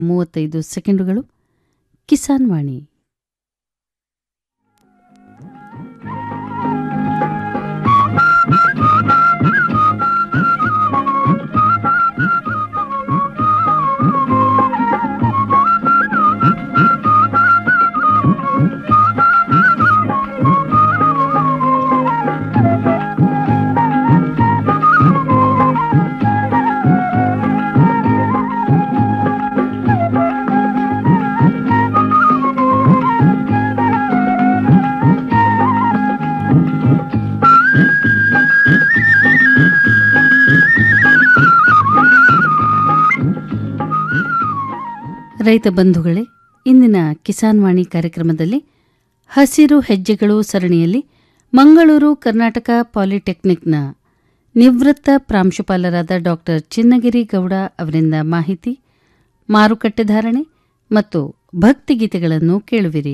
ಮೂವತ್ತೈದು ಸೆಕೆಂಡುಗಳು ಕಿಸಾನ್ ವಾಣಿ ರೈತ ಬಂಧುಗಳೇ ಇಂದಿನ ಕಿಸಾನ್ ವಾಣಿ ಕಾರ್ಯಕ್ರಮದಲ್ಲಿ ಹಸಿರು ಹೆಜ್ಜೆಗಳು ಸರಣಿಯಲ್ಲಿ ಮಂಗಳೂರು ಕರ್ನಾಟಕ ಪಾಲಿಟೆಕ್ನಿಕ್ನ ನಿವೃತ್ತ ಪ್ರಾಂಶುಪಾಲರಾದ ಡಾಕ್ಟರ್ ಚಿನ್ನಗಿರಿ ಗೌಡ ಅವರಿಂದ ಮಾಹಿತಿ ಮಾರುಕಟ್ಟೆ ಧಾರಣೆ ಮತ್ತು ಭಕ್ತಿಗೀತೆಗಳನ್ನು ಕೇಳುವಿರಿ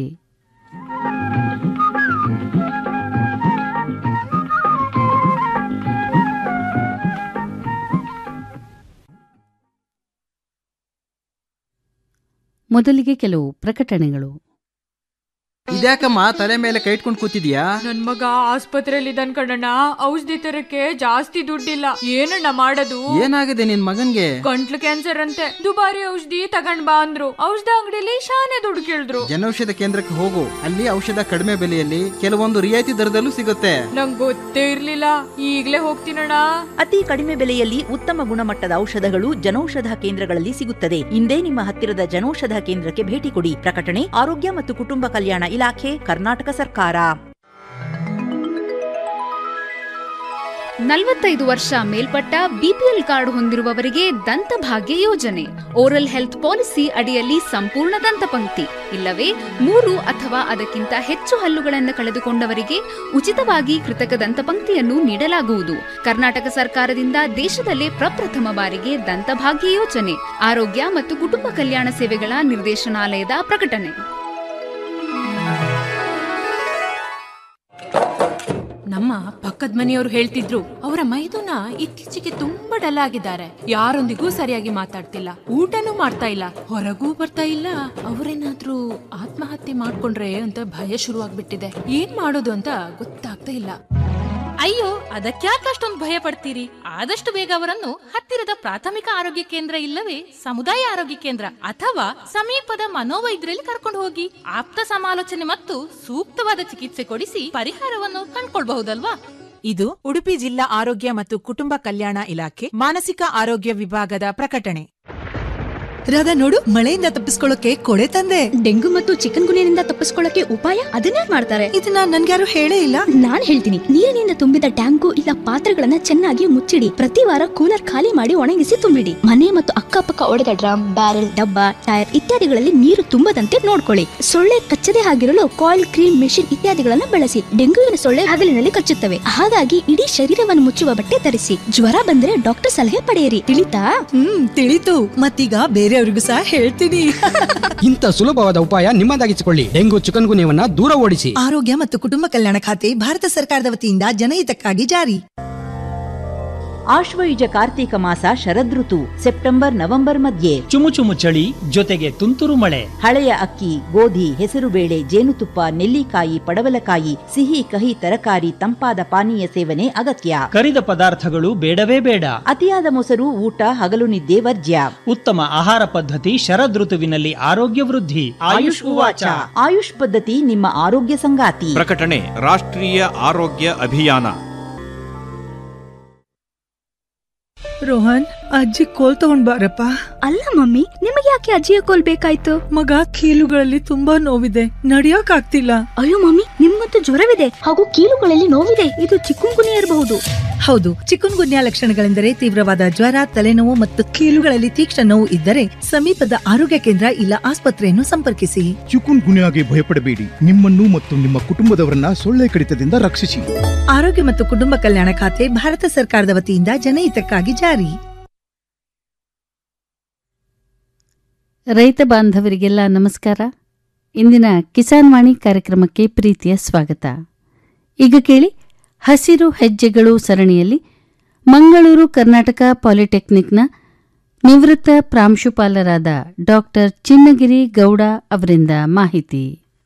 ಮೊದಲಿಗೆ ಕೆಲವು ಪ್ರಕಟಣೆಗಳು ಇದ್ಯಾಕಮ್ಮ ತಲೆ ಮೇಲೆ ಕೈ ಇಟ್ಕೊಂಡು ಕೂತಿದ್ಯಾ ನನ್ ಮಗ ಆಸ್ಪತ್ರೆಯಲ್ಲಿ ಇದ್ದಾನ್ ಕಣಣ್ಣ ಔಷಧಿ ತರಕ್ಕೆ ಜಾಸ್ತಿ ದುಡ್ಡಿಲ್ಲ ಏನಣ್ಣ ಮಾಡೋದು ಏನಾಗಿದೆ ನಿನ್ ಮಗನ್ಗೆ ಗಂಟ್ಲು ಕ್ಯಾನ್ಸರ್ ಅಂತೆ ದುಬಾರಿ ಔಷಧಿ ತಗೊಂಡ್ ಬಾ ಅಂದ್ರು ಔಷಧ ಅಂಗಡಿಲಿ ಶಾನೆ ದುಡ್ಡು ಕೇಳಿದ್ರು ಜನೌಷಧ ಕೇಂದ್ರಕ್ಕೆ ಹೋಗು ಅಲ್ಲಿ ಔಷಧ ಕಡಿಮೆ ಬೆಲೆಯಲ್ಲಿ ಕೆಲವೊಂದು ರಿಯಾಯಿತಿ ದರದಲ್ಲೂ ಸಿಗುತ್ತೆ ನಂಗ್ ಗೊತ್ತೇ ಇರ್ಲಿಲ್ಲ ಈಗ್ಲೇ ಹೋಗ್ತೀನಣ್ಣ ಅತಿ ಕಡಿಮೆ ಬೆಲೆಯಲ್ಲಿ ಉತ್ತಮ ಗುಣಮಟ್ಟದ ಔಷಧಗಳು ಜನೌಷಧ ಕೇಂದ್ರಗಳಲ್ಲಿ ಸಿಗುತ್ತದೆ ಇಂದೇ ನಿಮ್ಮ ಹತ್ತಿರದ ಜನೌಷಧ ಕೇಂದ್ರಕ್ಕೆ ಭೇಟಿ ಕೊಡಿ ಪ್ರಕಟಣೆ ಆರೋಗ್ಯ ಮತ್ತು ಕುಟುಂಬ ಕಲ್ಯಾಣ ಇಲಾಖೆ ಕರ್ನಾಟಕ ಸರ್ಕಾರ ನಲವತ್ತೈದು ವರ್ಷ ಮೇಲ್ಪಟ್ಟ ಬಿಪಿಎಲ್ ಕಾರ್ಡ್ ಹೊಂದಿರುವವರಿಗೆ ದಂತಭಾಗ್ಯ ಯೋಜನೆ ಓರಲ್ ಹೆಲ್ತ್ ಪಾಲಿಸಿ ಅಡಿಯಲ್ಲಿ ಸಂಪೂರ್ಣ ದಂತಪಂಕ್ತಿ ಇಲ್ಲವೇ ಮೂರು ಅಥವಾ ಅದಕ್ಕಿಂತ ಹೆಚ್ಚು ಹಲ್ಲುಗಳನ್ನು ಕಳೆದುಕೊಂಡವರಿಗೆ ಉಚಿತವಾಗಿ ಕೃತಕ ದಂತಪಂಕ್ತಿಯನ್ನು ನೀಡಲಾಗುವುದು ಕರ್ನಾಟಕ ಸರ್ಕಾರದಿಂದ ದೇಶದಲ್ಲೇ ಪ್ರಪ್ರಥಮ ಬಾರಿಗೆ ದಂತಭಾಗ್ಯ ಯೋಜನೆ ಆರೋಗ್ಯ ಮತ್ತು ಕುಟುಂಬ ಕಲ್ಯಾಣ ಸೇವೆಗಳ ನಿರ್ದೇಶನಾಲಯದ ಪ್ರಕಟಣೆ ನಮ್ಮ ಪಕ್ಕದ ಮನೆಯವರು ಹೇಳ್ತಿದ್ರು ಅವರ ಮೈದುನ ಇತ್ತೀಚೆಗೆ ತುಂಬಾ ಡಲ್ ಆಗಿದ್ದಾರೆ ಯಾರೊಂದಿಗೂ ಸರಿಯಾಗಿ ಮಾತಾಡ್ತಿಲ್ಲ ಊಟನೂ ಮಾಡ್ತಾ ಇಲ್ಲ ಹೊರಗೂ ಬರ್ತಾ ಇಲ್ಲ ಅವರೇನಾದ್ರೂ ಆತ್ಮಹತ್ಯೆ ಮಾಡ್ಕೊಂಡ್ರೆ ಅಂತ ಭಯ ಶುರುವಾಗ್ಬಿಟ್ಟಿದೆ ಏನ್ ಮಾಡೋದು ಅಂತ ಗೊತ್ತಾಗ್ತಾ ಇಲ್ಲ ಅಯ್ಯೋ ಅದಕ್ಯಾಕೆ ಅಷ್ಟೊಂದು ಭಯ ಪಡ್ತೀರಿ ಆದಷ್ಟು ಬೇಗ ಅವರನ್ನು ಹತ್ತಿರದ ಪ್ರಾಥಮಿಕ ಆರೋಗ್ಯ ಕೇಂದ್ರ ಇಲ್ಲವೇ ಸಮುದಾಯ ಆರೋಗ್ಯ ಕೇಂದ್ರ ಅಥವಾ ಸಮೀಪದ ಮನೋವೈದ್ಯರಲ್ಲಿ ಕರ್ಕೊಂಡು ಹೋಗಿ ಆಪ್ತ ಸಮಾಲೋಚನೆ ಮತ್ತು ಸೂಕ್ತವಾದ ಚಿಕಿತ್ಸೆ ಕೊಡಿಸಿ ಪರಿಹಾರವನ್ನು ಕಂಡ್ಕೊಳ್ಬಹುದಲ್ವಾ ಇದು ಉಡುಪಿ ಜಿಲ್ಲಾ ಆರೋಗ್ಯ ಮತ್ತು ಕುಟುಂಬ ಕಲ್ಯಾಣ ಇಲಾಖೆ ಮಾನಸಿಕ ಆರೋಗ್ಯ ವಿಭಾಗದ ಪ್ರಕಟಣೆ ರಾಧಾ ನೋಡು ಮಳೆಯಿಂದ ತಪ್ಪಿಸ್ಕೊಳ್ಳೋಕೆ ಕೊಡೆ ತಂದೆ ಡೆಂಗು ಮತ್ತು ಚಿಕನ್ ಗುನಿಯಿಂದ ತಪ್ಪಿಸ್ಕೊಳ್ಳಕ್ಕೆ ಉಪಾಯ ಅದನ್ನೇ ಮಾಡ್ತಾರೆ ಇದನ್ನ ನನ್ಗ್ಯಾರು ಹೇಳೇ ಇಲ್ಲ ನಾನ್ ಹೇಳ್ತೀನಿ ನೀರಿನಿಂದ ತುಂಬಿದ ಟ್ಯಾಂಕು ಇಲ್ಲ ಪಾತ್ರೆಗಳನ್ನ ಚೆನ್ನಾಗಿ ಮುಚ್ಚಿಡಿ ಪ್ರತಿ ವಾರ ಕೂಲರ್ ಖಾಲಿ ಮಾಡಿ ಒಣಗಿಸಿ ತುಂಬಿಡಿ ಮನೆ ಮತ್ತು ಅಕ್ಕಪಕ್ಕ ಒಡೆದ ಡ್ರಮ್ ಬ್ಯಾರೆಲ್ ಡಬ್ಬ ಟೈರ್ ಇತ್ಯಾದಿಗಳಲ್ಲಿ ನೀರು ತುಂಬದಂತೆ ನೋಡ್ಕೊಳ್ಳಿ ಸೊಳ್ಳೆ ಕಚ್ಚದೆ ಆಗಿರಲು ಕಾಯಿಲ್ ಕ್ರೀಮ್ ಮೆಷಿನ್ ಇತ್ಯಾದಿಗಳನ್ನ ಬಳಸಿ ಡೆಂಗುವಿನ ಸೊಳ್ಳೆ ಹಗಲಿನಲ್ಲಿ ಕಚ್ಚುತ್ತವೆ ಹಾಗಾಗಿ ಇಡೀ ಶರೀರವನ್ನು ಮುಚ್ಚುವ ಬಟ್ಟೆ ಧರಿಸಿ ಜ್ವರ ಬಂದ್ರೆ ಡಾಕ್ಟರ್ ಸಲಹೆ ಪಡೆಯಿರಿ ತಿಳಿತಾ ಹ್ಮ್ ತಿಳಿತು ಮತ್ತೀಗ ಬೇರೆಯವ್ರಿಗೂ ಸಹ ಹೇಳ್ತೀನಿ ಇಂಥ ಸುಲಭವಾದ ಉಪಾಯ ನಿಮ್ಮದಾಗಿಸಿಕೊಳ್ಳಿ ಡೆಂಗು ಚಿಕನ್ ಗುನ್ಯವನ್ನ ದೂರ ಓಡಿಸಿ ಆರೋಗ್ಯ ಮತ್ತು ಕುಟುಂಬ ಕಲ್ಯಾಣ ಖಾತೆ ಭಾರತ ಸರ್ಕಾರದ ವತಿಯಿಂದ ಜನಹಿತಕ್ಕಾಗಿ ಜಾರಿ ಆಶ್ವಯುಜ ಕಾರ್ತೀಕ ಮಾಸ ಶರದೃತು ಸೆಪ್ಟೆಂಬರ್ ನವೆಂಬರ್ ಮಧ್ಯೆ ಚುಮು ಚುಮು ಚಳಿ ಜೊತೆಗೆ ತುಂತುರು ಮಳೆ ಹಳೆಯ ಅಕ್ಕಿ ಗೋಧಿ ಹೆಸರುಬೇಳೆ ಜೇನುತುಪ್ಪ ನೆಲ್ಲಿಕಾಯಿ ಪಡವಲಕಾಯಿ ಸಿಹಿ ಕಹಿ ತರಕಾರಿ ತಂಪಾದ ಪಾನೀಯ ಸೇವನೆ ಅಗತ್ಯ ಕರಿದ ಪದಾರ್ಥಗಳು ಬೇಡವೇ ಬೇಡ ಅತಿಯಾದ ಮೊಸರು ಊಟ ಹಗಲು ನಿದ್ದೆ ವರ್ಜ್ಯ ಉತ್ತಮ ಆಹಾರ ಪದ್ಧತಿ ಶರದೃತುವಿನಲ್ಲಿ ಆರೋಗ್ಯ ವೃದ್ಧಿ ಆಯುಷ್ ಉವಾಚ ಆಯುಷ್ ಪದ್ಧತಿ ನಿಮ್ಮ ಆರೋಗ್ಯ ಸಂಗಾತಿ ಪ್ರಕಟಣೆ ರಾಷ್ಟ್ರೀಯ ಆರೋಗ್ಯ ಅಭಿಯಾನ ರೋಹನ್ ಅಜ್ಜಿ ಕೋಲ್ ತಗೊಂಡ್ ಬಾರಪ್ಪ ಅಲ್ಲ ಮಮ್ಮಿ ನಿಮಗೆ ಯಾಕೆ ಅಜ್ಜಿಯ ಕೋಲ್ ಬೇಕಾಯ್ತು ಮಗ ಕೀಲುಗಳಲ್ಲಿ ತುಂಬಾ ನೋವಿದೆ ನಡಿಯೋಕ್ ಆಗ್ತಿಲ್ಲ ಅಯ್ಯೋ ಮಮ್ಮಿ ನಿಮ್ಮಂತೂ ಜ್ವರವಿದೆ ಹಾಗೂ ಕೀಲುಗಳಲ್ಲಿ ನೋವಿದೆ ಇದು ಚಿಕ್ಕುಂಗುನಿ ಇರಬಹುದು ಹೌದು ಚಿಕನ್ ಗುನ್ಯಾ ಲಕ್ಷಣಗಳೆಂದರೆ ತೀವ್ರವಾದ ಜ್ವರ ತಲೆನೋವು ಮತ್ತು ಕೀಲುಗಳಲ್ಲಿ ತೀಕ್ಷ್ಣ ನೋವು ಇದ್ದರೆ ಸಮೀಪದ ಆರೋಗ್ಯ ಕೇಂದ್ರ ಇಲ್ಲ ಆಸ್ಪತ್ರೆಯನ್ನು ಸಂಪರ್ಕಿಸಿ ಚಿಕುನ್ ಗುನ್ಯಾಗೆ ಭಯಪಡಬೇಡಿ ನಿಮ್ಮನ್ನು ಮತ್ತು ನಿಮ್ಮ ಕುಟುಂಬದವರನ್ನ ಸೊಳ್ಳೆ ಕಡಿತದಿಂದ ರಕ್ಷಿಸಿ ಆರೋಗ್ಯ ಮತ್ತು ಕುಟುಂಬ ಕಲ್ಯಾಣ ಖಾತೆ ಭಾರತ ಸರ್ಕಾರದ ವತಿಯಿಂದ ಜನಹಿತಕ್ಕಾಗಿ ಜಾರಿ ರೈತ ಬಾಂಧವರಿಗೆಲ್ಲ ನಮಸ್ಕಾರ ಇಂದಿನ ಕಿಸಾನ್ ವಾಣಿ ಕಾರ್ಯಕ್ರಮಕ್ಕೆ ಪ್ರೀತಿಯ ಸ್ವಾಗತ ಈಗ ಕೇಳಿ ಹಸಿರು ಹೆಜ್ಜೆಗಳು ಸರಣಿಯಲ್ಲಿ ಮಂಗಳೂರು ಕರ್ನಾಟಕ ಪಾಲಿಟೆಕ್ನಿಕ್ನ ನಿವೃತ್ತ ಪ್ರಾಂಶುಪಾಲರಾದ ಡಾಕ್ಟರ್ ಚಿನ್ನಗಿರಿ ಗೌಡ ಅವರಿಂದ ಮಾಹಿತಿ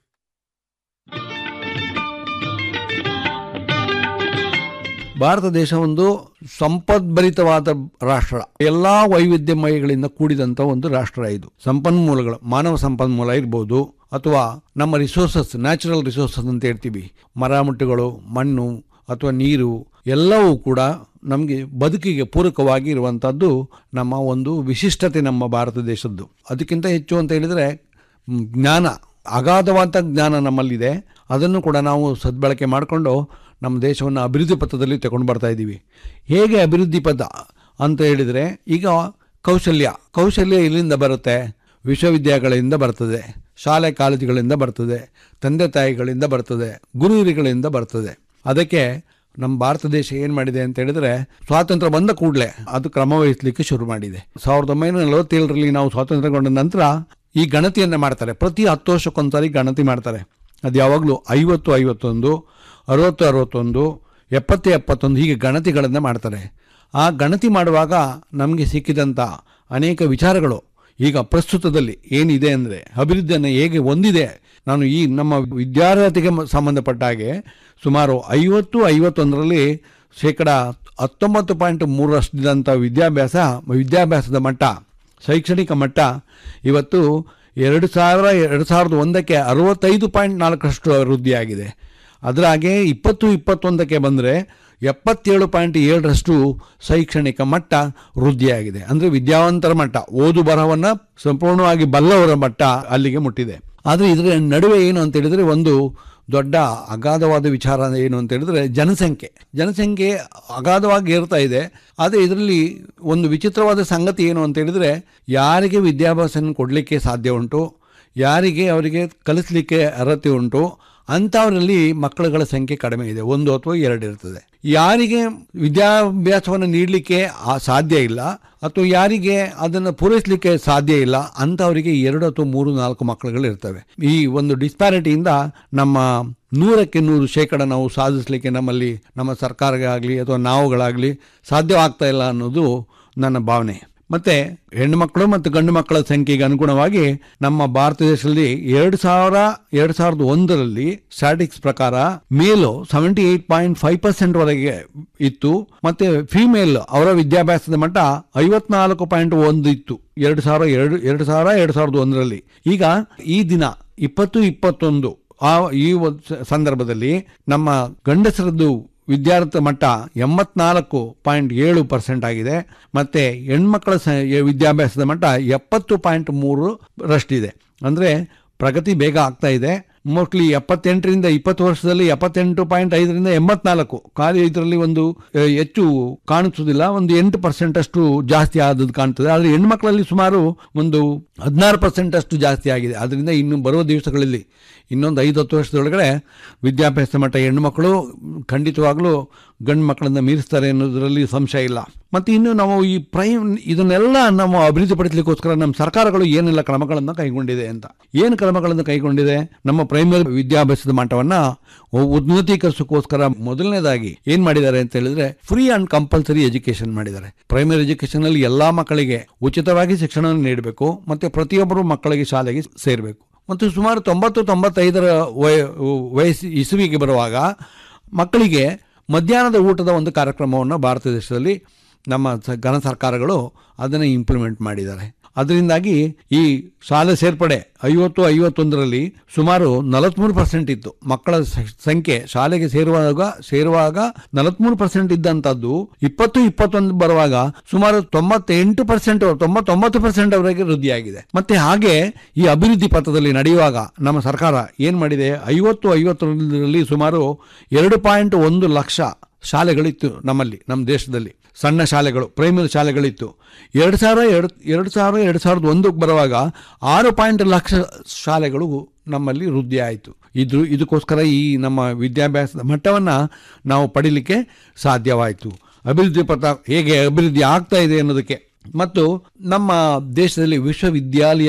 ಭಾರತ ದೇಶ ಒಂದು ಸಂಪದ್ಭರಿತವಾದ ರಾಷ್ಟ್ರ ಎಲ್ಲಾ ವೈವಿಧ್ಯಮಯಗಳಿಂದ ಕೂಡಿದಂತ ಒಂದು ರಾಷ್ಟ್ರ ಇದು ಸಂಪನ್ಮೂಲಗಳು ಮಾನವ ಸಂಪನ್ಮೂಲ ಇರ್ಬೋದು ಅಥವಾ ನಮ್ಮ ರಿಸೋರ್ಸಸ್ ನ್ಯಾಚುರಲ್ ರಿಸೋರ್ಸಸ್ ಅಂತ ಹೇಳ್ತೀವಿ ಮರ ಮುಟ್ಟುಗಳು ಮಣ್ಣು ಅಥವಾ ನೀರು ಎಲ್ಲವೂ ಕೂಡ ನಮಗೆ ಬದುಕಿಗೆ ಪೂರಕವಾಗಿ ಇರುವಂಥದ್ದು ನಮ್ಮ ಒಂದು ವಿಶಿಷ್ಟತೆ ನಮ್ಮ ಭಾರತ ದೇಶದ್ದು ಅದಕ್ಕಿಂತ ಹೆಚ್ಚು ಅಂತ ಹೇಳಿದರೆ ಮ್, ಜ್ಞಾನ ಅಗಾಧವಾದ ಜ್ಞಾನ ನಮ್ಮಲ್ಲಿದೆ ಅದನ್ನು ಕೂಡ ನಾವು ಸದ್ಬಳಕೆ ಮಾಡಿಕೊಂಡು ನಮ್ಮ ದೇಶವನ್ನು ಅಭಿವೃದ್ಧಿ ಪಥದಲ್ಲಿ ತಗೊಂಡು ಬರ್ತಾ ಇದ್ದೀವಿ ಹೇಗೆ ಅಭಿವೃದ್ಧಿ ಪಥ ಅಂತ ಹೇಳಿದರೆ ಈಗ ಕೌಶಲ್ಯ ಕೌಶಲ್ಯ ಇಲ್ಲಿಂದ ಬರುತ್ತೆ ವಿಶ್ವವಿದ್ಯಾಲಯಗಳಿಂದ ಬರ್ತದೆ ಶಾಲೆ ಕಾಲೇಜುಗಳಿಂದ ಬರ್ತದೆ ತಂದೆ ತಾಯಿಗಳಿಂದ ಬರ್ತದೆ ಗುರು ಹಿರಿಗಳಿಂದ ಬರ್ತದೆ ಅದಕ್ಕೆ ನಮ್ಮ ಭಾರತ ದೇಶ ಏನು ಮಾಡಿದೆ ಅಂತ ಹೇಳಿದ್ರೆ ಸ್ವಾತಂತ್ರ್ಯ ಬಂದ ಕೂಡಲೇ ಅದು ಕ್ರಮ ವಹಿಸಲಿಕ್ಕೆ ಶುರು ಮಾಡಿದೆ ಸಾವಿರದ ಒಂಬೈನೂರ ನಲವತ್ತೇಳರಲ್ಲಿ ನಾವು ಸ್ವಾತಂತ್ರ್ಯಗೊಂಡ ನಂತರ ಈ ಗಣತಿಯನ್ನು ಮಾಡ್ತಾರೆ ಪ್ರತಿ ಹತ್ತು ವರ್ಷಕ್ಕೊಂದ್ಸರಿ ಗಣತಿ ಮಾಡ್ತಾರೆ ಅದು ಯಾವಾಗಲೂ ಐವತ್ತು ಐವತ್ತೊಂದು ಅರವತ್ತು ಅರವತ್ತೊಂದು ಎಪ್ಪತ್ತು ಎಪ್ಪತ್ತೊಂದು ಹೀಗೆ ಗಣತಿಗಳನ್ನು ಮಾಡ್ತಾರೆ ಆ ಗಣತಿ ಮಾಡುವಾಗ ನಮಗೆ ಸಿಕ್ಕಿದಂಥ ಅನೇಕ ವಿಚಾರಗಳು ಈಗ ಪ್ರಸ್ತುತದಲ್ಲಿ ಏನಿದೆ ಅಂದರೆ ಅಭಿವೃದ್ಧಿಯನ್ನು ಹೇಗೆ ಹೊಂದಿದೆ ನಾನು ಈ ನಮ್ಮ ವಿದ್ಯಾರ್ಥಿಗೆ ಮ- ಸಂಬಂಧಪಟ್ಟ ಹಾಗೆ ಸುಮಾರು ಐವತ್ತು ಐವತ್ತೊಂದರಲ್ಲಿ ಶೇಕಡ ಹತ್ತೊಂಬತ್ತು ಪಾಯಿಂಟ್ ಮೂರರಷ್ಟಿದ್ದಂಥ ವಿದ್ಯಾಭ್ಯಾಸ ವಿದ್ಯಾಭ್ಯಾಸದ ಮಟ್ಟ ಶೈಕ್ಷಣಿಕ ಮಟ್ಟ ಇವತ್ತು ಎರಡು ಸಾವಿರ ಎರಡು ಸಾವಿರದ ಒಂದಕ್ಕೆ ಅರವತ್ತೈದು ಪಾಯಿಂಟ್ ನಾಲ್ಕರಷ್ಟು ವೃದ್ಧಿಯಾಗಿದೆ ಅದರ ಹಾಗೆ ಇಪ್ಪತ್ತು ಇಪ್ಪತ್ತೊಂದಕ್ಕೆ ಬಂದರೆ ಎಪ್ಪತ್ತೇಳು ಪಾಯಿಂಟ್ ಏಳರಷ್ಟು ಶೈಕ್ಷಣಿಕ ಮಟ್ಟ ವೃದ್ಧಿಯಾಗಿದೆ ಅಂದರೆ ವಿದ್ಯಾವಂತರ ಮಟ್ಟ ಓದು ಬರಹವನ್ನು ಸಂಪೂರ್ಣವಾಗಿ ಬಲ್ಲವರ ಮಟ್ಟ ಅಲ್ಲಿಗೆ ಮುಟ್ಟಿದೆ ಆದರೆ ಇದರ ನಡುವೆ ಏನು ಅಂತ ಹೇಳಿದರೆ ಒಂದು ದೊಡ್ಡ ಅಗಾಧವಾದ ವಿಚಾರ ಏನು ಅಂತ ಹೇಳಿದ್ರೆ ಜನಸಂಖ್ಯೆ ಜನಸಂಖ್ಯೆ ಅಗಾಧವಾಗಿ ಏರ್ತಾ ಇದೆ ಆದರೆ ಇದರಲ್ಲಿ ಒಂದು ವಿಚಿತ್ರವಾದ ಸಂಗತಿ ಏನು ಅಂತ ಹೇಳಿದರೆ ಯಾರಿಗೆ ವಿದ್ಯಾಭ್ಯಾಸನ ಕೊಡಲಿಕ್ಕೆ ಸಾಧ್ಯ ಉಂಟು ಯಾರಿಗೆ ಅವರಿಗೆ ಕಲಿಸಲಿಕ್ಕೆ ಅರ್ಹತೆ ಉಂಟು ಅಂಥವರಲ್ಲಿ ಮಕ್ಕಳುಗಳ ಸಂಖ್ಯೆ ಕಡಿಮೆ ಇದೆ ಒಂದು ಅಥವಾ ಎರಡು ಇರ್ತದೆ ಯಾರಿಗೆ ವಿದ್ಯಾಭ್ಯಾಸವನ್ನು ನೀಡಲಿಕ್ಕೆ ಆ ಸಾಧ್ಯ ಇಲ್ಲ ಅಥವಾ ಯಾರಿಗೆ ಅದನ್ನು ಪೂರೈಸಲಿಕ್ಕೆ ಸಾಧ್ಯ ಇಲ್ಲ ಅಂಥವರಿಗೆ ಎರಡು ಅಥವಾ ಮೂರು ನಾಲ್ಕು ಮಕ್ಕಳುಗಳು ಇರ್ತವೆ ಈ ಒಂದು ಡಿಸ್ಪ್ಯಾರಿಟಿಯಿಂದ ನಮ್ಮ ನೂರಕ್ಕೆ ನೂರು ಶೇಕಡ ನಾವು ಸಾಧಿಸಲಿಕ್ಕೆ ನಮ್ಮಲ್ಲಿ ನಮ್ಮ ಸರ್ಕಾರಗಳಾಗಲಿ ಅಥವಾ ನಾವುಗಳಾಗಲಿ ಸಾಧ್ಯವಾಗ್ತಾ ಇಲ್ಲ ಅನ್ನೋದು ನನ್ನ ಭಾವನೆ ಮತ್ತೆ ಹೆಣ್ಣುಮಕ್ಕಳು ಮತ್ತು ಗಂಡು ಮಕ್ಕಳ ಸಂಖ್ಯೆಗೆ ಅನುಗುಣವಾಗಿ ನಮ್ಮ ಭಾರತ ದೇಶದಲ್ಲಿ ಎರಡು ಸಾವಿರ ಎರಡು ಸಾವಿರದ ಒಂದರಲ್ಲಿ ಸ್ಟ್ಯಾಟಿಕ್ಸ್ ಪ್ರಕಾರ ಮೇಲು seventy eight point five percent ವರೆಗೆ ಇತ್ತು ಮತ್ತೆ ಫಿಮೇಲ್ ಅವರ ವಿದ್ಯಾಭ್ಯಾಸದ ಮಟ್ಟ ಐವತ್ನಾಲ್ಕು ಪಾಯಿಂಟ್ ಒಂದು ಇತ್ತು ಎರಡು ಸಾವಿರ ಎರಡು ಎರಡು ಸಾವಿರ ಎರಡು ಸಾವಿರದ ಒಂದರಲ್ಲಿ ಈಗ ಈ ದಿನ ಇಪ್ಪತ್ತು ಇಪ್ಪತ್ತೊಂದು ಆ ಈ ಒಂದು ಸ- ಸಂದರ್ಭದಲ್ಲಿ ನಮ್ಮ ಗಂಡಸರದ್ದು ವಿದ್ಯಾರ್ಥಿ ಮಟ್ಟ ಎಂಬತ್ನಾಲ್ಕು ಪಾಯಿಂಟ್ ಏಳು ಪರ್ಸೆಂಟ್ ಆಗಿದೆ ಮತ್ತೆ ಹೆಣ್ಮಕ್ಕಳ ಸ ವಿದ್ಯಾಭ್ಯಾಸದ ಮಟ್ಟ ಎಪ್ಪತ್ತು ಪಾಯಿಂಟ್ ಮೂರು ರಷ್ಟಿದೆ ಅಂದರೆ ಪ್ರಗತಿ ಬೇಗ ಆಗ್ತಾ ಇದೆ ಮೋಸ್ಟ್ಲಿ ಎಪ್ಪತ್ತೆಂಟರಿಂದ ಇಪ್ಪತ್ತು ವರ್ಷದಲ್ಲಿ ಎಪ್ಪತ್ತೆಂಟು ಪಾಯಿಂಟ್ ಐದರಿಂದ ಎಂಬತ್ನಾಲ್ಕು ಖಾಲಿ ಇದರಲ್ಲಿ ಒಂದು ಆ, ಹೆಚ್ಚು ಕಾಣಿಸುವುದಿಲ್ಲ ಒಂದು ಎಂಟು ಪರ್ಸೆಂಟ್ ಅಷ್ಟು ಜಾಸ್ತಿ ಆದದ್ದು ಕಾಣ್ತದೆ ಆದರೆ ಹೆಣ್ಮಕ್ಳಲ್ಲಿ ಸುಮಾರು ಒಂದು ಹದಿನಾರು ಪರ್ಸೆಂಟ್ ಅಷ್ಟು ಜಾಸ್ತಿ ಆಗಿದೆ ಅದರಿಂದ ಇನ್ನು ಬರುವ ದಿವಸಗಳಲ್ಲಿ ಇನ್ನೊಂದು ಐದು ಹತ್ತು ವರ್ಷದೊಳಗಡೆ ವಿದ್ಯಾಭ್ಯಾಸ ಮಟ್ಟ ಹೆಣ್ಣುಮಕ್ಕಳು ಖಂಡಿತವಾಗ್ಲೂ ಗಂಡು ಮಕ್ಕಳನ್ನ ಮೀರಿಸ್ತಾರೆ ಅನ್ನೋದರಲ್ಲಿ ಸಂಶಯ ಇಲ್ಲ ಮತ್ತು ಇನ್ನು ನಾವು ಈ ಪ್ರೈಮ್ ಇದನ್ನೆಲ್ಲ ನಾವು ಅಭಿವೃದ್ಧಿಪಡಿಸಲಿಕ್ಕೋಸ್ಕರ ನಮ್ಮ ಸರ್ಕಾರಗಳು ಏನೆಲ್ಲ ಕ್ರಮಗಳನ್ನು ಕೈಗೊಂಡಿದೆ ಅಂತ ಏನು ಕ್ರಮಗಳನ್ನು ಕೈಗೊಂಡಿದೆ ನಮ್ಮ ಪ್ರೈಮರಿ ವಿದ್ಯಾಭ್ಯಾಸದ ಮಟ್ಟವನ್ನು ಉನ್ನತೀಕರಿಸೋಕ್ಕೋಸ್ಕರ ಮೊದಲನೇದಾಗಿ ಏನು ಮಾಡಿದ್ದಾರೆ ಅಂತ ಹೇಳಿದ್ರೆ ಫ್ರೀ ಅಂಡ್ ಕಂಪಲ್ಸರಿ ಎಜುಕೇಶನ್ ಮಾಡಿದ್ದಾರೆ ಪ್ರೈಮರಿ ಎಜುಕೇಶನ್ ಅಲ್ಲಿ ಎಲ್ಲಾ ಮಕ್ಕಳಿಗೆ ಉಚಿತವಾಗಿ ಶಿಕ್ಷಣವನ್ನು ನೀಡಬೇಕು ಮತ್ತೆ ಪ್ರತಿಯೊಬ್ಬರು ಮಕ್ಕಳಿಗೆ ಶಾಲೆಗೆ ಸೇರಬೇಕು ಮತ್ತು ಸುಮಾರು ತೊಂಬತ್ತು ತೊಂಬತ್ತೈದರ ವಯ ವಯಸ್ಸು ಇಸುವಿಗೆ ಬರುವಾಗ ಮಕ್ಕಳಿಗೆ ಮಧ್ಯಾಹ್ನದ ಊಟದ ಒಂದು ಕಾರ್ಯಕ್ರಮವನ್ನು ಭಾರತ ದೇಶದಲ್ಲಿ ನಮ್ಮ ಸ- ಘನ ಸರ್ಕಾರಗಳು ಅದನ್ನು ಇಂಪ್ಲಿಮೆಂಟ್ ಮಾಡಿದ್ದಾರೆ ಅದರಿಂದಾಗಿ ಈ ಶಾಲೆ ಸೇರ್ಪಡೆ ಐವತ್ತು ಐವತ್ತೊಂದರಲ್ಲಿ ಸುಮಾರು ನಲವತ್ತ್ಮೂರು ಪರ್ಸೆಂಟ್ ಇತ್ತು ಮಕ್ಕಳ ಸ- ಸಂಖ್ಯೆ ಶಾಲೆಗೆ ಸೇರುವಾಗ ಸೇರುವಾಗ ನಲವತ್ತ್ಮೂರು ಪರ್ಸೆಂಟ್ ಇದ್ದಂಥದ್ದು ಇಪ್ಪತ್ತು ಇಪ್ಪತ್ತೊಂದು ಬರುವಾಗ ಸುಮಾರು ತೊಂಬತ್ತೆಂಟು ಪರ್ಸೆಂಟ್ ತೊಂಬತ್ತೊಂಬತ್ತು ಪರ್ಸೆಂಟ್ ಅವರೆಗೆ ವೃದ್ಧಿಯಾಗಿದೆ ಮತ್ತೆ ಹಾಗೆ ಈ ಅಭಿವೃದ್ಧಿ ಪಥದಲ್ಲಿ ನಡೆಯುವಾಗ ನಮ್ಮ ಸರ್ಕಾರ ಏನು ಮಾಡಿದೆ ಐವತ್ತು ಐವತ್ತರಲ್ಲಿ ಸುಮಾರು ಎರಡು ಪಾಯಿಂಟ್ ಒಂದು ಲಕ್ಷ ಶಾಲೆಗಳಿತ್ತು ನಮ್ಮಲ್ಲಿ ನಮ್ಮ ದೇಶದಲ್ಲಿ ಸಣ್ಣ ಶಾಲೆಗಳು ಪ್ರೈಮರಿ ಶಾಲೆಗಳಿತ್ತು ಎರಡು ಸಾವಿರ ಎರಡು ಎರಡು ಸಾವಿರ ಎರಡು ಸಾವಿರದ ಒಂದಕ್ಕೆ ಬರುವಾಗ ಆರು ಪಾಯಿಂಟ್ ಲಕ್ಷ ಶಾಲೆಗಳು ನಮ್ಮಲ್ಲಿ ವೃದ್ಧಿ ಆಯಿತು ಇದು ಇದಕ್ಕೋಸ್ಕರ ಈ ನಮ್ಮ ವಿದ್ಯಾಭ್ಯಾಸದ ಮಟ್ಟವನ್ನು ನಾವು ಪಡೀಲಿಕ್ಕೆ ಸಾಧ್ಯವಾಯಿತು ಅಭಿವೃದ್ಧಿ ಪಥ ಹೇಗೆ ಅಭಿವೃದ್ಧಿ ಆಗ್ತಾ ಇದೆ ಅನ್ನೋದಕ್ಕೆ ಮತ್ತು ನಮ್ಮ ದೇಶದಲ್ಲಿ ವಿಶ್ವವಿದ್ಯಾಲಯ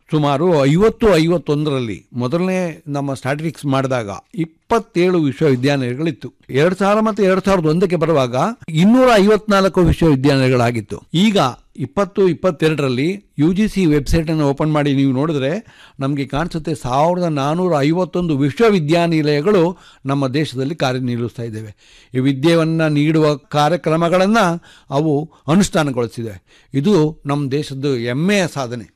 ಸುಮಾರು ಐವತ್ತು ಐವತ್ತೊಂದರಲ್ಲಿ ಮೊದಲನೇ ನಮ್ಮ ಸ್ಟ್ಯಾಟಿಸ್ಟಿಕ್ಸ್ ಮಾಡಿದಾಗ ಇಪ್ಪತ್ತೇಳು ವಿಶ್ವವಿದ್ಯಾನಿಲಯಗಳಿತ್ತು ಎರಡ್ ಸಾವಿರ ಮತ್ತು ಎರಡ್ ಸಾವಿರದ ಒಂದಕ್ಕೆ ಬರುವಾಗ ಇನ್ನೂರ ಐವತ್ನಾಲ್ಕು ವಿಶ್ವವಿದ್ಯಾನಿಲಯಗಳಾಗಿತ್ತು ಈಗ ಇಪ್ಪತ್ತು ಇಪ್ಪತ್ತೆರಡರಲ್ಲಿ ಯು ಜಿ ಸಿ ವೆಬ್ಸೈಟನ್ನು ಓಪನ್ ಮಾಡಿ ನೀವು ನೋಡಿದ್ರೆ ನಮಗೆ ಕಾಣಿಸುತ್ತೆ ಸಾವಿರದ ನಾನ್ನೂರ ಐವತ್ತೊಂದು ವಿಶ್ವವಿದ್ಯಾನಿಲಯಗಳು ನಮ್ಮ ದೇಶದಲ್ಲಿ ಕಾರ್ಯನಿರ್ವಹಿಸ್ತಾ ಇದ್ದೇವೆ ಈ ವಿದ್ಯೆಯನ್ನು ನೀಡುವ ಕಾರ್ಯಕ್ರಮಗಳನ್ನು ಅವು ಅನುಷ್ಠಾನಗೊಳಿಸಿದೆ ಇದು ನಮ್ಮ ದೇಶದ್ದು ಹೆಮ್ಮೆಯ ಸಾಧನೆ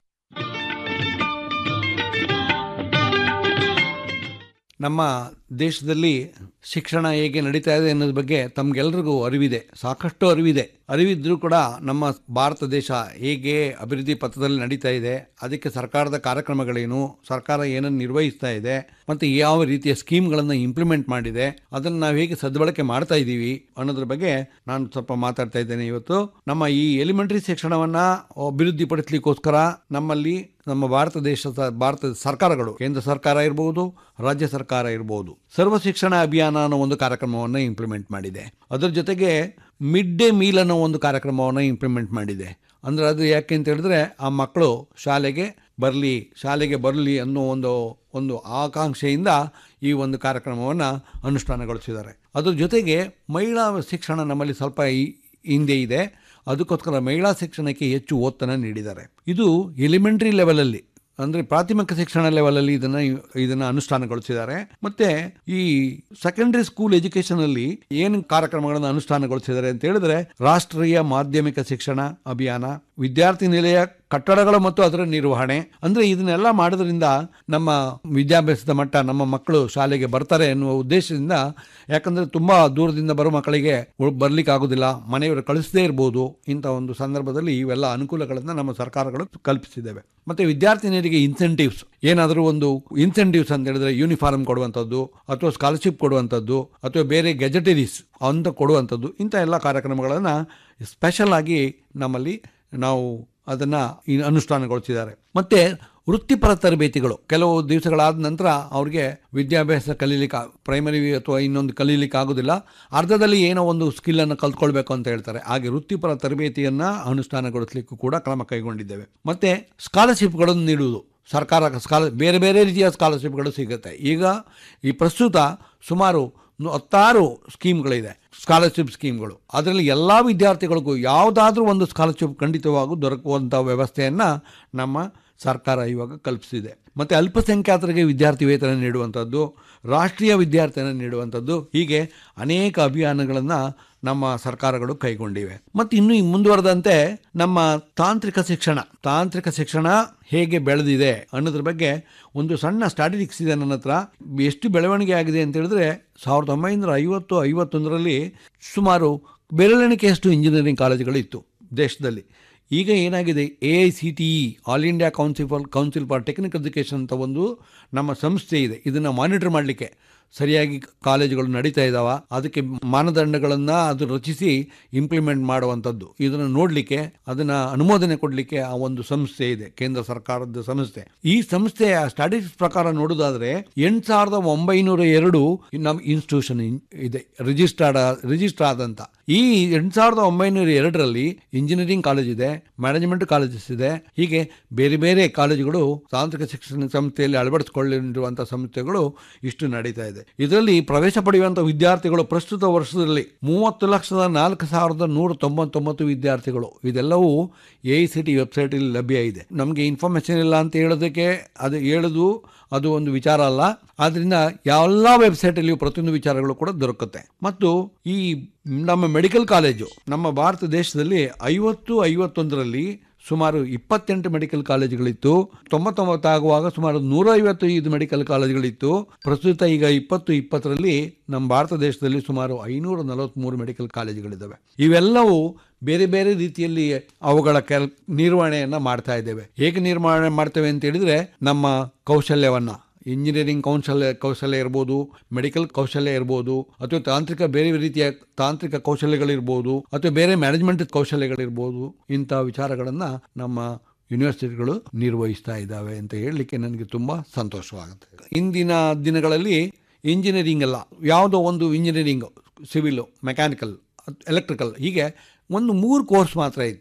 ನಮ್ಮ ದೇಶದಲ್ಲಿ ಶಿಕ್ಷಣ ಹೇಗೆ ನಡೀತಾ ಇದೆ ಅನ್ನೋದ್ರ ಬಗ್ಗೆ ತಮಗೆಲ್ಲರಿಗೂ ಅರಿವಿದೆ ಸಾಕಷ್ಟು ಅರಿವಿದೆ ಅರಿವಿದ್ರೂ ಕೂಡ ನಮ್ಮ ಭಾರತ ದೇಶ ಹೇಗೆ ಅಭಿವೃದ್ಧಿ ಪಥದಲ್ಲಿ ನಡೀತಾ ಇದೆ ಅದಕ್ಕೆ ಸರ್ಕಾರದ ಕಾರ್ಯಕ್ರಮಗಳೇನು ಸರ್ಕಾರ ಏನನ್ನು ನಿರ್ವಹಿಸ್ತಾ ಇದೆ ಮತ್ತು ಯಾವ ರೀತಿಯ ಸ್ಕೀಮ್ಗಳನ್ನು ಇಂಪ್ಲಿಮೆಂಟ್ ಮಾಡಿದೆ ಅದನ್ನು ನಾವು ಹೇಗೆ ಸದ್ಬಳಕೆ ಮಾಡ್ತಾ ಇದ್ದೀವಿ ಅನ್ನೋದ್ರ ಬಗ್ಗೆ ನಾನು ಸ್ವಲ್ಪ ಮಾತಾಡ್ತಾ ಇದ್ದೇನೆ ಇವತ್ತು ನಮ್ಮ ಈ ಎಲಿಮೆಂಟರಿ ಶಿಕ್ಷಣವನ್ನು ಅಭಿವೃದ್ಧಿಪಡಿಸಲಿಕ್ಕೋಸ್ಕರ ನಮ್ಮಲ್ಲಿ ನಮ್ಮ ಭಾರತ ದೇಶದ ಭಾರತದ ಸರ್ಕಾರಗಳು ಕೇಂದ್ರ ಸರ್ಕಾರ ಇರಬಹುದು ರಾಜ್ಯ ಸರ್ಕಾರ ಇರಬಹುದು ಸರ್ವ ಶಿಕ್ಷಣ ಅಭಿಯಾನ ಅನ್ನೋ ಒಂದು ಕಾರ್ಯಕ್ರಮವನ್ನು ಇಂಪ್ಲಿಮೆಂಟ್ ಮಾಡಿದೆ ಅದರ ಜೊತೆಗೆ ಮಿಡ್ ಡೇ ಮೀಲ್ ಅನ್ನೋ ಒಂದು ಕಾರ್ಯಕ್ರಮವನ್ನು ಇಂಪ್ಲಿಮೆಂಟ್ ಮಾಡಿದೆ ಅಂದರೆ ಅದು ಯಾಕೆ ಅಂತ ಹೇಳಿದ್ರೆ ಆ ಮಕ್ಕಳು ಶಾಲೆಗೆ ಬರಲಿ ಶಾಲೆಗೆ ಬರಲಿ ಅನ್ನೋ ಒಂದು ಒಂದು ಆಕಾಂಕ್ಷೆಯಿಂದ ಈ ಒಂದು ಕಾರ್ಯಕ್ರಮವನ್ನು ಅನುಷ್ಠಾನಗೊಳಿಸಿದ್ದಾರೆ ಅದ್ರ ಜೊತೆಗೆ ಮಹಿಳಾ ಶಿಕ್ಷಣ ನಮ್ಮಲ್ಲಿ ಸ್ವಲ್ಪ ಈ- ಹಿಂದೆ ಇದೆ ಅದಕ್ಕೋಸ್ಕರ ಮಹಿಳಾ ಶಿಕ್ಷಣಕ್ಕೆ ಹೆಚ್ಚು ಒತ್ತನ್ನು ನೀಡಿದ್ದಾರೆ ಇದು ಎಲಿಮೆಂಟ್ರಿ ಲೆವೆಲಲ್ಲಿ ಅಂದರೆ ಪ್ರಾಥಮಿಕ ಶಿಕ್ಷಣ ಲೆವೆಲಲ್ಲಿ ಇದನ್ನು ಇದನ್ನು ಅನುಷ್ಠಾನಗೊಳಿಸಿದ್ದಾರೆ ಮತ್ತೆ ಈ ಸೆಕೆಂಡರಿ ಸ್ಕೂಲ್ ಎಜುಕೇಷನ್ ಅಲ್ಲಿ ಏನು ಕಾರ್ಯಕ್ರಮಗಳನ್ನು ಅನುಷ್ಠಾನಗೊಳಿಸಿದ್ದಾರೆ ಅಂತ ಹೇಳಿದ್ರೆ ರಾಷ್ಟ್ರೀಯ ಮಾಧ್ಯಮಿಕ ಶಿಕ್ಷಣ ಅಭಿಯಾನ ವಿದ್ಯಾರ್ಥಿ ನಿಲಯ ಕಟ್ಟಡಗಳು ಮತ್ತು ಅದರ ನಿರ್ವಹಣೆ ಅಂದ್ರೆ ಇದನ್ನೆಲ್ಲ ಮಾಡೋದ್ರಿಂದ ನಮ್ಮ ವಿದ್ಯಾಭ್ಯಾಸದ ಮಟ್ಟ ನಮ್ಮ ಮಕ್ಕಳು ಶಾಲೆಗೆ ಬರ್ತಾರೆ ಎನ್ನುವ ಉದ್ದೇಶದಿಂದ ಯಾಕಂದ್ರೆ ತುಂಬಾ ದೂರದಿಂದ ಬರೋ ಮಕ್ಕಳಿಗೆ ಬರ್ಲಿಕ್ಕೆ ಆಗೋದಿಲ್ಲ ಮನೆಯವರು ಕಳಿಸದೇ ಇರ್ಬೋದು ಇಂಥ ಒಂದು ಸಂದರ್ಭದಲ್ಲಿ ಇವೆಲ್ಲ ಅನುಕೂಲಗಳನ್ನು ನಮ್ಮ ಸರ್ಕಾರಗಳು ಕಲ್ಪಿಸಿದ್ದೇವೆ ಮತ್ತೆ ವಿದ್ಯಾರ್ಥಿನಿಯರಿಗೆ ಇನ್ಸೆಂಟಿವ್ಸ್ ಏನಾದರೂ ಒಂದು ಇನ್ಸೆಂಟಿವ್ಸ್ ಅಂತ ಹೇಳಿದ್ರೆ ಯೂನಿಫಾರ್ಮ್ ಕೊಡುವಂಥದ್ದು ಅಥವಾ ಸ್ಕಾಲರ್ಶಿಪ್ ಕೊಡುವಂಥದ್ದು ಅಥವಾ ಬೇರೆ ಗೆಜೆಟರೀಸ್ ಅಂತ ಕೊಡುವಂಥದ್ದು ಇಂಥ ಎಲ್ಲ ಕಾರ್ಯಕ್ರಮಗಳನ್ನು ಸ್ಪೆಷಲ್ ಆಗಿ ನಮ್ಮಲ್ಲಿ ನಾವು ಅದನ್ನು ಅನುಷ್ಠಾನಗೊಳಿಸಿದ್ದಾರೆ ಮತ್ತೆ ವೃತ್ತಿಪರ ತರಬೇತಿಗಳು ಕೆಲವು ದಿವಸಗಳಾದ ನಂತರ ಅವ್ರಿಗೆ ವಿದ್ಯಾಭ್ಯಾಸ ಕಲೀಲಿಕ್ಕೆ ಪ್ರೈಮರಿ ಅಥವಾ ಇನ್ನೊಂದು ಕಲೀಲಿಕ್ಕೆ ಆಗೋದಿಲ್ಲ ಅರ್ಧದಲ್ಲಿ ಏನೋ ಒಂದು ಸ್ಕಿಲ್ಲನ್ನು ಕಲ್ತ್ಕೊಳ್ಬೇಕು ಅಂತ ಹೇಳ್ತಾರೆ ಹಾಗೆ ವೃತ್ತಿಪರ ತರಬೇತಿಯನ್ನು ಅನುಷ್ಠಾನಗೊಳಿಸಲಿಕ್ಕೂ ಕೂಡ ಕ್ರಮ ಕೈಗೊಂಡಿದ್ದೇವೆ ಮತ್ತೆ ಸ್ಕಾಲರ್ಶಿಪ್ಗಳನ್ನು ನೀಡುವುದು ಸರ್ಕಾರ ಸ್ಕಾಲ ಬೇರೆ ಬೇರೆ ರೀತಿಯ ಸ್ಕಾಲರ್ಶಿಪ್ಗಳು ಸಿಗುತ್ತೆ ಈಗ ಈ ಪ್ರಸ್ತುತ ಸುಮಾರು ನು- ಹತ್ತಾರು ಸ್ಕೀಮ್ಗಳಿದೆ ಸ್ಕಾಲರ್ಶಿಪ್ ಸ್ಕೀಮ್ಗಳು ಅದರಲ್ಲಿ ಎಲ್ಲ ವಿದ್ಯಾರ್ಥಿಗಳಿಗೂ ಯಾವುದಾದ್ರೂ ಒಂದು ಸ್ಕಾಲರ್ಶಿಪ್ ಖಂಡಿತವಾಗೂ ದೊರಕುವಂಥ ವ್ಯವಸ್ಥೆಯನ್ನು ನಮ್ಮ ಸರ್ಕಾರ ಇವಾಗ ಕಲ್ಪಿಸಿದೆ ಮತ್ತು ಅಲ್ಪಸಂಖ್ಯಾತರಿಗೆ ವಿದ್ಯಾರ್ಥಿ ವೇತನ ನೀಡುವಂಥದ್ದು ರಾಷ್ಟ್ರೀಯ ವಿದ್ಯಾರ್ಥಿನ ನೀಡುವಂಥದ್ದು ಹೀಗೆ ಅನೇಕ ಅಭಿಯಾನಗಳನ್ನು ನಮ್ಮ ಸರ್ಕಾರಗಳು ಕೈಗೊಂಡಿವೆ ಮತ್ತು ಇನ್ನು ಈ ಮುಂದುವರೆದಂತೆ ನಮ್ಮ ತಾಂತ್ರಿಕ ಶಿಕ್ಷಣ ತಾಂತ್ರಿಕ ಶಿಕ್ಷಣ ಹೇಗೆ ಬೆಳೆದಿದೆ ಅನ್ನೋದ್ರ ಬಗ್ಗೆ ಒಂದು ಸಣ್ಣ ಸ್ಟಾಟಿಸ್ಟಿಕ್ಸ್ ಇದೆ ನನ್ನ ಹತ್ರ ಎಷ್ಟು ಬೆಳವಣಿಗೆ ಆಗಿದೆ ಅಂತ ಹೇಳಿದ್ರೆ ಸಾವಿರದ ಒಂಬೈನೂರ ಐವತ್ತು ಐವತ್ತೊಂದರಲ್ಲಿ ಸುಮಾರು ಬೆರಳೆಣಿಕೆಯಷ್ಟು ಇಂಜಿನಿಯರಿಂಗ್ ಕಾಲೇಜುಗಳು ಇತ್ತು ದೇಶದಲ್ಲಿ ಈಗ ಏನಾಗಿದೆ A I C T E all India council for council for technical education ಅಂತ ಒಂದು ನಮ್ಮ ಸಂಸ್ಥೆ ಇದೆ ಇದನ್ನು ಮಾನಿಟರ್ ಮಾಡಲಿಕ್ಕೆ ಸರಿಯಾಗಿ ಕಾಲೇಜುಗಳು ನಡೀತಾ ಇದ್ದಾವ ಅದಕ್ಕೆ ಮಾನದಂಡಗಳನ್ನು ಅದು ರಚಿಸಿ ಇಂಪ್ಲಿಮೆಂಟ್ ಮಾಡುವಂಥದ್ದು ಇದನ್ನು ನೋಡಲಿಕ್ಕೆ ಅದನ್ನು ಅನುಮೋದನೆ ಕೊಡಲಿಕ್ಕೆ ಆ ಒಂದು ಸಂಸ್ಥೆ ಇದೆ ಕೇಂದ್ರ ಸರ್ಕಾರದ ಸಂಸ್ಥೆ ಈ ಸಂಸ್ಥೆಯ ಸ್ಟಾಟಿಸ್ಟಿಕ್ಸ್ ಪ್ರಕಾರ ನೋಡೋದಾದ್ರೆ ಎಂಟು ಸಾವಿರದ ಒಂಬೈನೂರ ಎರಡು ನಮ್ಮ ಇನ್ಸ್ಟಿಟ್ಯೂಷನ್ ಇದೆ ರಿಜಿಸ್ಟರ್ಡ್ ರಿಜಿಸ್ಟರ್ ಆದಂತ ಈ ಎಂಟು ಸಾವಿರದ ಒಂಬೈನೂರ ಎರಡರಲ್ಲಿ ಇಂಜಿನಿಯರಿಂಗ್ ಕಾಲೇಜ್ ಇದೆ ಮ್ಯಾನೇಜ್ಮೆಂಟ್ ಕಾಲೇಜಸ್ ಇದೆ ಹೀಗೆ ಬೇರೆ ಬೇರೆ ಕಾಲೇಜುಗಳು ತಾಂತ್ರಿಕ ಶಿಕ್ಷಣ ಸಂಸ್ಥೆಯಲ್ಲಿ ಅಳವಡಿಸಿಕೊಳ್ಳಿರುವಂತಹ ಸಂಸ್ಥೆಗಳು ಇಷ್ಟು ನಡೀತಾ ಇದೆ ಇದರಲ್ಲಿ ಪ್ರವೇಶ ಪಡೆಯುವಂತಹ ವಿದ್ಯಾರ್ಥಿಗಳು ಪ್ರಸ್ತುತ ವರ್ಷದಲ್ಲಿ ಮೂವತ್ತು ಲಕ್ಷದ ನಾಲ್ಕು ಸಾವಿರದ ನೂರ ತೊಂಬತ್ತೊಂಬತ್ತು ವಿದ್ಯಾರ್ಥಿಗಳು ಇದೆಲ್ಲವೂ ಎ ಐ ಸಿ ಟಿ ವೆಬ್ಸೈಟಲ್ಲಿ ಲಭ್ಯ ಇದೆ ನಮಗೆ ಇನ್ಫಾರ್ಮೇಷನ್ ಇಲ್ಲ ಅಂತ ಹೇಳೋದಕ್ಕೆ ಅದು ಹೇಳೋದು ಅದು ಒಂದು ವಿಚಾರ ಅಲ್ಲ ಆದ್ರಿಂದ ಎಲ್ಲ ವೆಬ್ಸೈಟಲ್ಲಿಯೂ ಪ್ರತಿಯೊಂದು ವಿಚಾರಗಳು ಕೂಡ ದೊರಕುತ್ತೆ ಮತ್ತು ಈ ನಮ್ಮ ಮೆಡಿಕಲ್ ಕಾಲೇಜು ನಮ್ಮ ಭಾರತ ದೇಶದಲ್ಲಿ ಐವತ್ತು ಐವತ್ತೊಂದರಲ್ಲಿ ಸುಮಾರು ಇಪ್ಪತ್ತೆಂಟು ಮೆಡಿಕಲ್ ಕಾಲೇಜುಗಳಿತ್ತು ತೊಂಬತ್ತೊಂಬತ್ತು ಆಗುವಾಗ ಸುಮಾರು ನೂರ ಐವತ್ತೈದು ಮೆಡಿಕಲ್ ಕಾಲೇಜುಗಳಿತ್ತು ಪ್ರಸ್ತುತ ಈಗ ಇಪ್ಪತ್ತು ಇಪ್ಪತ್ತರಲ್ಲಿ ನಮ್ಮ ಭಾರತ ದೇಶದಲ್ಲಿ ಸುಮಾರು ಐನೂರ ನಲವತ್ತ್ಮೂರು ಮೆಡಿಕಲ್ ಕಾಲೇಜುಗಳಿದ್ದಾವೆ ಇವೆಲ್ಲವೂ ಬೇರೆ ಬೇರೆ ರೀತಿಯಲ್ಲಿ ಅವುಗಳ ಕೆಲ್ ನಿರ್ವಹಣೆಯನ್ನು ಮಾಡ್ತಾ ಇದ್ದೇವೆ ಹೇಗೆ ನಿರ್ವಹಣೆ ಮಾಡ್ತೇವೆ ಅಂತ ಹೇಳಿದ್ರೆ ನಮ್ಮ ಕೌಶಲ್ಯವನ್ನ ಇಂಜಿನಿಯರಿಂಗ್ ಕೌಶಲ್ಯ ಕೌಶಲ್ಯ ಇರ್ಬೋದು ಮೆಡಿಕಲ್ ಕೌಶಲ್ಯ ಇರ್ಬೋದು ಅಥವಾ ತಾಂತ್ರಿಕ ಬೇರೆ ರೀತಿಯ ತಾಂತ್ರಿಕ ಕೌಶಲ್ಯಗಳಿರ್ಬೋದು ಅಥವಾ ಬೇರೆ ಮ್ಯಾನೇಜ್ಮೆಂಟ್ ಕೌಶಲ್ಯಗಳಿರ್ಬೋದು ಇಂಥ ವಿಚಾರಗಳನ್ನು ನಮ್ಮ ಯೂನಿವರ್ಸಿಟಿಗಳು ನಿರ್ವಹಿಸ್ತಾ ಇದ್ದಾವೆ ಅಂತ ಹೇಳಲಿಕ್ಕೆ ನನಗೆ ತುಂಬ ಸಂತೋಷವಾಗುತ್ತೆ ಇಂದಿನ ದಿನಗಳಲ್ಲಿ ಇಂಜಿನಿಯರಿಂಗ್ ಅಲ್ಲ ಯಾವುದೋ ಒಂದು ಇಂಜಿನಿಯರಿಂಗ್ ಸಿವಿಲು ಮೆಕ್ಯಾನಿಕಲ್ ಎಲೆಕ್ಟ್ರಿಕಲ್ ಹೀಗೆ ಒಂದು ಮೂರು ಕೋರ್ಸ್ ಮಾತ್ರ ಇತ್ತು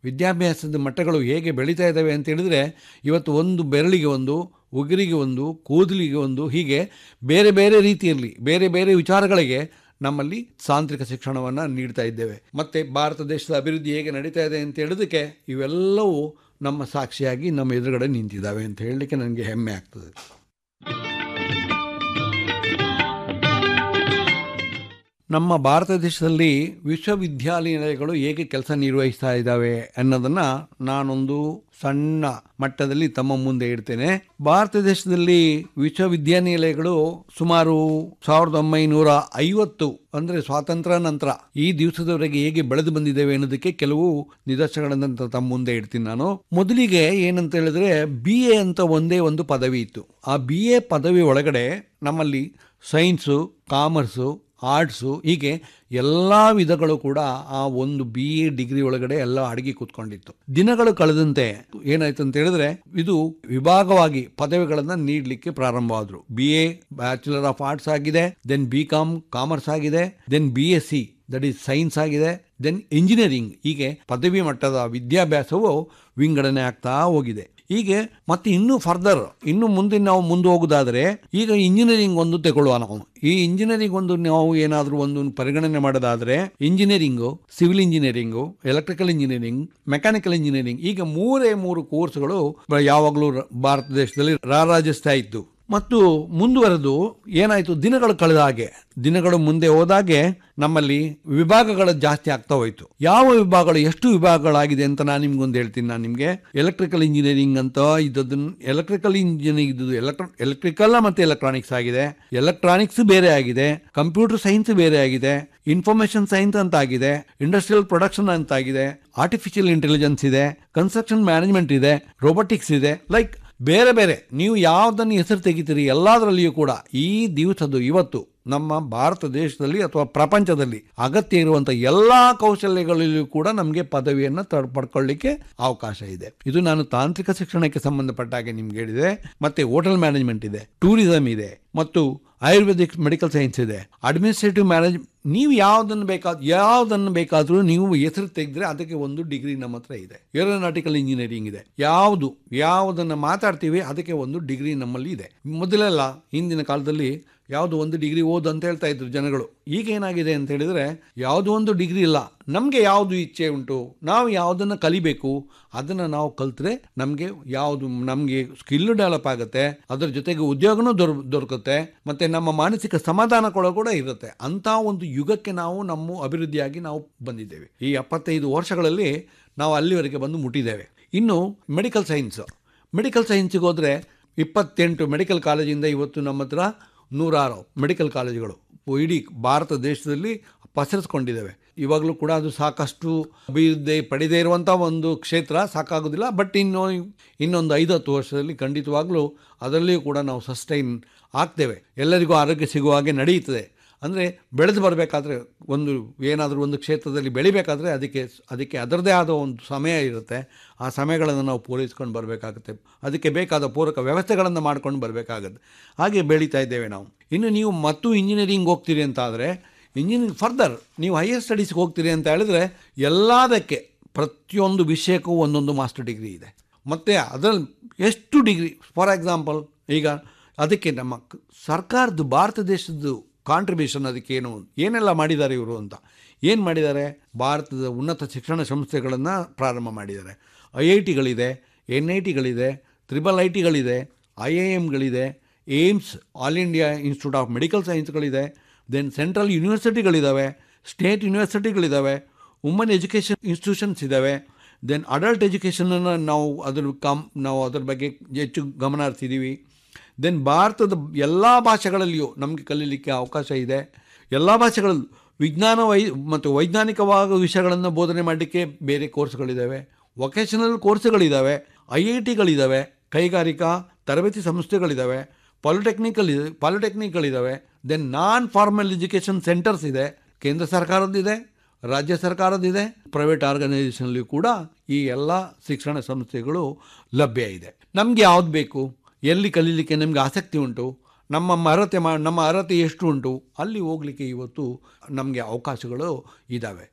ವಿದ್ಯಾಭ್ಯಾಸದ ಮಟ್ಟಗಳು ಹೇಗೆ ಬೆಳೀತಾ ಇದ್ದಾವೆ ಅಂತ ಹೇಳಿದ್ರೆ ಇವತ್ತು ಒಂದು ಬೆರಳಿಗೆ ಒಂದು ಉಗುರಿಗೆ ಒಂದು ಕೂದಲಿಗೆ ಒಂದು ಹೀಗೆ ಬೇರೆ ಬೇರೆ ರೀತಿಯಲ್ಲಿ ಬೇರೆ ಬೇರೆ ವಿಚಾರಗಳಿಗೆ ನಮ್ಮಲ್ಲಿ ತಾಂತ್ರಿಕ ಶಿಕ್ಷಣವನ್ನು ನೀಡ್ತಾ ಇದ್ದೇವೆ ಮತ್ತು ಭಾರತ ದೇಶದ ಅಭಿವೃದ್ಧಿ ಹೇಗೆ ನಡೀತಾ ಇದೆ ಅಂತ ಹೇಳೋದಕ್ಕೆ ಇವೆಲ್ಲವೂ ನಮ್ಮ ಸಾಕ್ಷಿಯಾಗಿ ನಮ್ಮ ಎದುರುಗಡೆ ನಿಂತಿದ್ದಾವೆ ಅಂತ ಹೇಳಲಿಕ್ಕೆ ನನಗೆ ಹೆಮ್ಮೆ ಆಗ್ತದೆ ನಮ್ಮ ಭಾರತ ದೇಶದಲ್ಲಿ ವಿಶ್ವವಿದ್ಯಾಲಯಗಳು ಹೇಗೆ ಕೆಲಸ ನಿರ್ವಹಿಸ್ತಾ ಇದ್ದಾವೆ ಅನ್ನೋದನ್ನು ನಾನೊಂದು ಸಣ್ಣ ಮಟ್ಟದಲ್ಲಿ ತಮ್ಮ ಮುಂದೆ ಇಡ್ತೇನೆ ಭಾರತ ದೇಶದಲ್ಲಿ ವಿಶ್ವವಿದ್ಯಾನಿಲಯಗಳು ಸುಮಾರು ಸಾವಿರದ ಒಂಬೈನೂರ ಐವತ್ತು ಅಂದರೆ ಸ್ವಾತಂತ್ರ್ಯ ನಂತರ ಈ ದಿವಸದವರೆಗೆ ಹೇಗೆ ಬೆಳೆದು ಬಂದಿದ್ದೇವೆ ಅನ್ನೋದಕ್ಕೆ ಕೆಲವು ನಿದರ್ಶನಗಳನ್ನು ತಮ್ಮ ಮುಂದೆ ಇಡ್ತೀನಿ ನಾನು ಮೊದಲಿಗೆ ಏನಂತ ಹೇಳಿದ್ರೆ ಬಿ ಎ ಅಂತ ಒಂದೇ ಒಂದು ಪದವಿ ಇತ್ತು ಆ ಬಿ ಎ ಪದವಿ ಒಳಗಡೆ ನಮ್ಮಲ್ಲಿ ಸೈನ್ಸು ಕಾಮರ್ಸು ಆರ್ಟ್ಸು ಹೀಗೆ ಎಲ್ಲ ವಿಧಗಳು ಕೂಡ ಆ ಒಂದು ಬಿ ಎ ಡಿಗ್ರಿ ಒಳಗಡೆ ಎಲ್ಲ ಅಡಗಿ ಕೂತ್ಕೊಂಡಿತ್ತು ದಿನಗಳು ಕಳೆದಂತೆ ಏನಾಯ್ತು ಅಂತ ಹೇಳಿದ್ರೆ ಇದು ವಿಭಾಗವಾಗಿ ಪದವಿಗಳನ್ನು ನೀಡಲಿಕ್ಕೆ ಪ್ರಾರಂಭವಾದರು B A bachelor of arts ಆಗಿದೆ ದೆನ್ ಬಿ ಕಾಮ್ ಕಾಮರ್ಸ್ ಆಗಿದೆ then B S C that is science ಆಗಿದೆ ದೆನ್ ಇಂಜಿನಿಯರಿಂಗ್ ಹೀಗೆ ಪದವಿ ಮಟ್ಟದ ವಿದ್ಯಾಭ್ಯಾಸವು ವಿಂಗಡಣೆ ಆಗ್ತಾ ಹೋಗಿದೆ ಹೀಗೆ ಮತ್ತೆ ಇನ್ನೂ ಫರ್ದರ್ ಇನ್ನು ಮುಂದೆ ನಾವು ಮುಂದೆ ಹೋಗೋದಾದ್ರೆ ಈಗ ಇಂಜಿನಿಯರಿಂಗ್ ಒಂದು ತಗೊಳ್ಳುವ ನಾವು ಈ ಇಂಜಿನಿಯರಿಂಗ್ ಒಂದು ನಾವು ಏನಾದರೂ ಒಂದು ಪರಿಗಣನೆ ಮಾಡೋದಾದ್ರೆ engineering civil engineering electrical engineering mechanical engineering ಈಗ ಮೂರೇ ಮೂರು ಕೋರ್ಸ್ಗಳು ಯಾವಾಗಲೂ ಭಾರತ ದೇಶದಲ್ಲಿ ರಾರಾಜಿಸ್ತಾ ಇತ್ತು ಮತ್ತು ಮುಂದುವರೆದು ಏನಾಯಿತು ದಿನಗಳು ಕಳೆದ ಹಾಗೆ ದಿನಗಳು ಮುಂದೆ ಹೋದಾಗೆ ನಮ್ಮಲ್ಲಿ ವಿಭಾಗಗಳು ಜಾಸ್ತಿ ಆಗ್ತಾ ಹೋಯಿತು ಯಾವ ವಿಭಾಗಗಳು ಎಷ್ಟು ವಿಭಾಗಗಳಾಗಿದೆ ಅಂತ ನಾನು ನಿಮ್ಗೊಂದು ಹೇಳ್ತೀನಿ ನಾನು ನಿಮಗೆ ಎಲೆಕ್ಟ್ರಿಕಲ್ ಇಂಜಿನಿಯರಿಂಗ್ ಅಂತ ಇದ್ದದನ್ನು ಎಲೆಕ್ಟ್ರಿಕಲ್ ಇಂಜಿನಿಯರಿಂಗ್ ಇದ್ದದ್ದು ಎಲೆಕ್ಟ್ರಾ ಎಲೆಕ್ಟ್ರಿಕಲ್ ಮತ್ತು ಎಲೆಕ್ಟ್ರಾನಿಕ್ಸ್ ಆಗಿದೆ ಎಲೆಕ್ಟ್ರಾನಿಕ್ಸ್ ಬೇರೆ ಆಗಿದೆ ಕಂಪ್ಯೂಟರ್ ಸೈನ್ಸ್ ಬೇರೆ ಆಗಿದೆ ಇನ್ಫಾರ್ಮೇಶನ್ ಸೈನ್ಸ್ ಅಂತ ಆಗಿದೆ ಇಂಡಸ್ಟ್ರಿಯಲ್ ಪ್ರೊಡಕ್ಷನ್ ಅಂತ ಆಗಿದೆ ಆರ್ಟಿಫಿಷಿಯಲ್ ಇಂಟೆಲಿಜೆನ್ಸ್ ಇದೆ ಕನ್ಸ್ಟ್ರಕ್ಷನ್ ಮ್ಯಾನೇಜ್ಮೆಂಟ್ ಇದೆ ರೋಬೋಟಿಕ್ಸ್ ಇದೆ ಲೈಕ್ ಬೇರೆ ಬೇರೆ ನೀವು ಯಾವುದನ್ನು ಹೆಸರು ತೆಗಿತೀರಿ ಎಲ್ಲದರಲ್ಲಿಯೂ ಕೂಡ ಈ ದಿವಸದ್ದು ಇವತ್ತು ನಮ್ಮ ಭಾರತ ದೇಶದಲ್ಲಿ ಅಥವಾ ಪ್ರಪಂಚದಲ್ಲಿ ಅಗತ್ಯ ಇರುವಂಥ ಎಲ್ಲ ಕೌಶಲ್ಯಗಳಲ್ಲಿಯೂ ಕೂಡ ನಮಗೆ ಪದವಿಯನ್ನು ತ- ಪಡ್ಕೊಳ್ಳಿಕ್ಕೆ ಅವಕಾಶ ಇದೆ ಇದು ನಾನು ತಾಂತ್ರಿಕ ಶಿಕ್ಷಣಕ್ಕೆ ಸಂಬಂಧಪಟ್ಟ ಹಾಗೆ ನಿಮ್ಗೆ ಹೇಳಿದೆ ಮತ್ತೆ ಹೋಟೆಲ್ ಮ್ಯಾನೇಜ್ಮೆಂಟ್ ಇದೆ ಟೂರಿಸಂ ಇದೆ ಮತ್ತು ಆಯುರ್ವೇದಿಕ್ ಮೆಡಿಕಲ್ ಸೈನ್ಸ್ ಇದೆ ಅಡ್ಮಿನಿಸ್ಟ್ರೇಟಿವ್ ಮ್ಯಾನೇಜ್ ನೀವು ಯಾವುದನ್ನು ಬೇಕಾದ ಯಾವುದನ್ನು ಬೇಕಾದರೂ ನೀವು ಹೆಸರು ತೆಗೆದ್ರೆ ಅದಕ್ಕೆ ಒಂದು ಡಿಗ್ರಿ ನಮ್ಮ ಹತ್ರ ಇದೆ ಏರೋನಾಟಿಕಲ್ ಇಂಜಿನಿಯರಿಂಗ್ ಇದೆ ಯಾವುದು ಯಾವುದನ್ನು ಮಾತಾಡ್ತೀವಿ ಅದಕ್ಕೆ ಒಂದು ಡಿಗ್ರಿ ನಮ್ಮಲ್ಲಿ ಇದೆ ಮೊದಲೆಲ್ಲ ಹಿಂದಿನ ಕಾಲದಲ್ಲಿ ಯಾವುದು ಒಂದು ಡಿಗ್ರಿ ಓದು ಅಂತ ಹೇಳ್ತಾ ಇದ್ರು ಜನಗಳು ಈಗ ಏನಾಗಿದೆ ಅಂತ ಹೇಳಿದ್ರೆ ಯಾವುದೋ ಒಂದು ಡಿಗ್ರಿ ಇಲ್ಲ ನಮಗೆ ಯಾವುದು ಇಚ್ಛೆ ಉಂಟು ನಾವು ಯಾವುದನ್ನು ಕಲಿಬೇಕು ಅದನ್ನು ನಾವು ಕಲ್ತ್ರೆ ನಮಗೆ ಯಾವುದು ನಮಗೆ ಸ್ಕಿಲ್ ಡೆವಲಪ್ ಆಗುತ್ತೆ ಅದರ ಜೊತೆಗೆ ಉದ್ಯೋಗನೂ ದೊರ ದೊರಕುತ್ತೆ ಮತ್ತು ನಮ್ಮ ಮಾನಸಿಕ ಸಮಾಧಾನ ಕೂಡ ಕೂಡ ಇರುತ್ತೆ ಅಂಥ ಒಂದು ಯುಗಕ್ಕೆ ನಾವು ನಮ್ಮ ಅಭಿವೃದ್ಧಿಯಾಗಿ ನಾವು ಬಂದಿದ್ದೇವೆ ಈ ಎಪ್ಪತ್ತೈದು ವರ್ಷಗಳಲ್ಲಿ ನಾವು ಅಲ್ಲಿವರೆಗೆ ಬಂದು ಮುಟ್ಟಿದ್ದೇವೆ ಇನ್ನು ಮೆಡಿಕಲ್ ಸೈನ್ಸ್ ಮೆಡಿಕಲ್ ಸೈನ್ಸಿಗೆ ಹೋದರೆ ಇಪ್ಪತ್ತೆಂಟು ಮೆಡಿಕಲ್ ಕಾಲೇಜಿಂದ ಇವತ್ತು ನಮ್ಮ ಹತ್ರ ನೂರಾರು ಮೆಡಿಕಲ್ ಕಾಲೇಜುಗಳು ಇಡೀ ಭಾರತ ದೇಶದಲ್ಲಿ ಪಸರಿಸ್ಕೊಂಡಿದ್ದಾವೆ ಇವಾಗಲೂ ಕೂಡ ಅದು ಸಾಕಷ್ಟು ಅಭಿವೃದ್ಧಿ ಪಡೆದೇ ಇರುವಂಥ ಒಂದು ಕ್ಷೇತ್ರ ಸಾಕಾಗೋದಿಲ್ಲ ಬಟ್ ಇನ್ನು ಇನ್ನೊಂದು ಐದು ಹತ್ತು ವರ್ಷದಲ್ಲಿ ಖಂಡಿತವಾಗ್ಲೂ ಅದರಲ್ಲಿಯೂ ಕೂಡ ನಾವು ಸಸ್ಟೈನ್ ಆಗ್ತೇವೆ ಎಲ್ಲರಿಗೂ ಆರೋಗ್ಯ ಸಿಗುವ ಹಾಗೆ ನಡೆಯುತ್ತದೆ ಅಂದರೆ ಬೆಳೆದು ಬರಬೇಕಾದ್ರೆ ಒಂದು ಏನಾದರೂ ಒಂದು ಕ್ಷೇತ್ರದಲ್ಲಿ ಬೆಳಿಬೇಕಾದ್ರೆ ಅದಕ್ಕೆ ಅದಕ್ಕೆ ಅದರದೇ ಆದ ಒಂದು ಸಮಯ ಇರುತ್ತೆ ಆ ಸಮಯಗಳನ್ನು ನಾವು ಪೂರೈಸ್ಕೊಂಡು ಬರಬೇಕಾಗುತ್ತೆ ಅದಕ್ಕೆ ಬೇಕಾದ ಪೂರಕ ವ್ಯವಸ್ಥೆಗಳನ್ನು ಮಾಡ್ಕೊಂಡು ಬರಬೇಕಾಗುತ್ತೆ ಹಾಗೆ ಬೆಳೀತಾ ಇದ್ದೇವೆ ನಾವು ಇನ್ನು ನೀವು ಮತ್ತು ಇಂಜಿನಿಯರಿಂಗ್ ಹೋಗ್ತೀರಿ ಅಂತ ಆದರೆ ಇಂಜಿನಿಯರಿಂಗ್ ಫರ್ದರ್ ನೀವು ಹೈಯರ್ ಸ್ಟಡೀಸ್ಗೆ ಹೋಗ್ತೀರಿ ಅಂತ ಹೇಳಿದ್ರೆ ಎಲ್ಲದಕ್ಕೆ ಪ್ರತಿಯೊಂದು ವಿಷಯಕ್ಕೂ ಒಂದೊಂದು ಮಾಸ್ಟರ್ ಡಿಗ್ರಿ ಇದೆ ಮತ್ತು ಅದರಲ್ಲಿ ಎಷ್ಟು ಡಿಗ್ರಿ ಫಾರ್ ಎಕ್ಸಾಂಪಲ್ ಈಗ ಅದಕ್ಕೆ ನಮ್ಮ ಕ- ಸರ್ಕಾರದ್ದು ಭಾರತ ದೇಶದ್ದು ಕಾಂಟ್ರಿಬ್ಯೂಷನ್ ಅದಕ್ಕೆ ಏನು ಏನೆಲ್ಲ ಮಾಡಿದ್ದಾರೆ ಇವರು ಅಂತ ಏನು ಮಾಡಿದ್ದಾರೆ ಭಾರತದ ಉನ್ನತ ಶಿಕ್ಷಣ ಸಂಸ್ಥೆಗಳನ್ನು ಪ್ರಾರಂಭ ಮಾಡಿದ್ದಾರೆ ಐ ಐ ಟಿಗಳಿದೆ ಎನ್ ಐ ಟಿಗಳಿದೆ ತ್ರಿಬಲ್ ಐ ಟಿಗಳಿದೆ ಐ ಐ ಎಮ್ಗಳಿದೆ AIIMS All India Institute of Medical ಸೈನ್ಸ್ಗಳಿದೆ ದೆನ್ ಸೆಂಟ್ರಲ್ ಯೂನಿವರ್ಸಿಟಿಗಳಿದ್ದಾವೆ ಸ್ಟೇಟ್ ಯೂನಿವರ್ಸಿಟಿಗಳಿದ್ದಾವೆ ವುಮನ್ ಎಜುಕೇಷನ್ ಇನ್ಸ್ಟಿಟ್ಯೂಷನ್ಸ್ ಇದ್ದಾವೆ ದೆನ್ ಅಡಲ್ಟ್ ಎಜುಕೇಷನನ್ನು ನಾವು ಅದ್ರ ಕಮ್ ನಾವು ಅದ್ರ ಬಗ್ಗೆ ಹೆಚ್ಚು ಗಮನ ಹರಿಸಿದ್ದೀವಿ ದೆನ್ ಭಾರತದ ಎಲ್ಲ ಭಾಷೆಗಳಲ್ಲಿಯೂ ನಮಗೆ ಕಲೀಲಿಕ್ಕೆ ಅವಕಾಶ ಇದೆ ಎಲ್ಲ ಭಾಷೆಗಳಲ್ಲೂ ವಿಜ್ಞಾನ ವೈ ಮತ್ತು ವೈಜ್ಞಾನಿಕವಾದ ವಿಷಯಗಳನ್ನು ಬೋಧನೆ ಮಾಡಲಿಕ್ಕೆ ಬೇರೆ ಕೋರ್ಸ್ಗಳಿದ್ದಾವೆ ವೊಕೇಶನಲ್ ಕೋರ್ಸ್ಗಳಿದ್ದಾವೆ ಐ ಐ ಟಿಗಳಿದ್ದಾವೆ ಕೈಗಾರಿಕಾ ತರಬೇತಿ ಸಂಸ್ಥೆಗಳಿದ್ದಾವೆ ಪಾಲಿಟೆಕ್ನಿಕಲ್ ಇದೆ ಪಾಲಿಟೆಕ್ನಿಕ್ಗಳಿದ್ದಾವೆ then non formal education centres ಇದೆ ಕೇಂದ್ರ ಸರ್ಕಾರದ್ದಿದೆ ರಾಜ್ಯ ಸರ್ಕಾರದಿದೆ ಪ್ರೈವೇಟ್ ಆರ್ಗನೈಸೇಷನ್ಲಿ ಕೂಡ ಈ ಎಲ್ಲ ಶಿಕ್ಷಣ ಸಂಸ್ಥೆಗಳು ಲಭ್ಯ ಇದೆ ನಮಗೆ ಯಾವ್ದು ಬೇಕು ಎಲ್ಲಿ ಕಲೀಲಿಕ್ಕೆ ನಮಗೆ ಆಸಕ್ತಿ ಉಂಟು ನಮ್ಮ ಅರ್ಹತೆ ಮಾ ನಮ್ಮ ಅರ್ಹತೆ ಎಷ್ಟು ಉಂಟು ಅಲ್ಲಿ ಹೋಗಲಿಕ್ಕೆ ಇವತ್ತು ನಮಗೆ ಅವಕಾಶಗಳು ಇದ್ದಾವೆ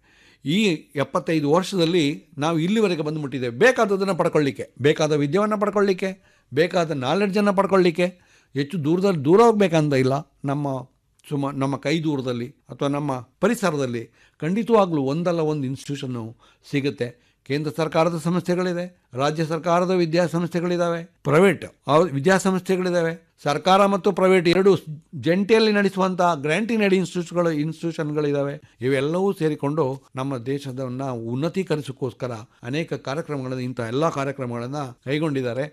ಈ ಎಪ್ಪತ್ತೈದು ವರ್ಷದಲ್ಲಿ ನಾವು ಇಲ್ಲಿವರೆಗೆ ಬಂದು ಮುಟ್ಟಿದ್ದೇವೆ ಬೇಕಾದದನ್ನು ಪಡ್ಕೊಳ್ಳಿಕ್ಕೆ ಬೇಕಾದ ವಿದ್ಯೆಯನ್ನು ಪಡ್ಕೊಳ್ಳಿಕ್ಕೆ ಬೇಕಾದ ನಾಲೆಡ್ಜನ್ನು ಪಡ್ಕೊಳ್ಳಿಕ್ಕೆ ಹೆಚ್ಚು ದೂರದಲ್ಲಿ ದೂರ ಹೋಗ್ಬೇಕಂತ ಇಲ್ಲ ನಮ್ಮ ಸುಮ ನಮ್ಮ ಕೈ ದೂರದಲ್ಲಿ ಅಥವಾ ನಮ್ಮ ಪರಿಸರದಲ್ಲಿ ಖಂಡಿತವಾಗ್ಲೂ ಒಂದಲ್ಲ ಒಂದು ಇನ್ಸ್ಟಿಟ್ಯೂಷನ್ನು ಸಿಗುತ್ತೆ ಕೇಂದ್ರ ಸರ್ಕಾರದ ಸಂಸ್ಥೆಗಳಿದೆ ರಾಜ್ಯ ಸರ್ಕಾರದ ವಿದ್ಯಾಸಂಸ್ಥೆಗಳಿದ್ದಾವೆ ಪ್ರೈವೇಟ್ ವಿದ್ಯಾಸಂಸ್ಥೆಗಳಿದ್ದಾವೆ ಸರ್ಕಾರ ಮತ್ತು ಪ್ರೈವೇಟ್ ಎರಡು ಜಂಟಿಯಲ್ಲಿ ನಡೆಸುವಂಥ ಗ್ರ್ಯಾಂಟಿಂಗ್ ಎಡ್ ಇನ್ಸ್ಟಿಟ್ಯೂಟ್ಗಳು ಇನ್ಸ್ಟಿಟ್ಯೂಷನ್ಗಳಿದ್ದಾವೆ ಇವೆಲ್ಲವೂ ಸೇರಿಕೊಂಡು ನಮ್ಮ ದೇಶದನ್ನ ಉನ್ನತೀಕರಿಸೋಕ್ಕೋಸ್ಕರ ಅನೇಕ ಕಾರ್ಯಕ್ರಮಗಳನ್ನು ಇಂಥ ಎಲ್ಲ ಕಾರ್ಯಕ್ರಮಗಳನ್ನು ಕೈಗೊಂಡಿದ್ದಾರೆ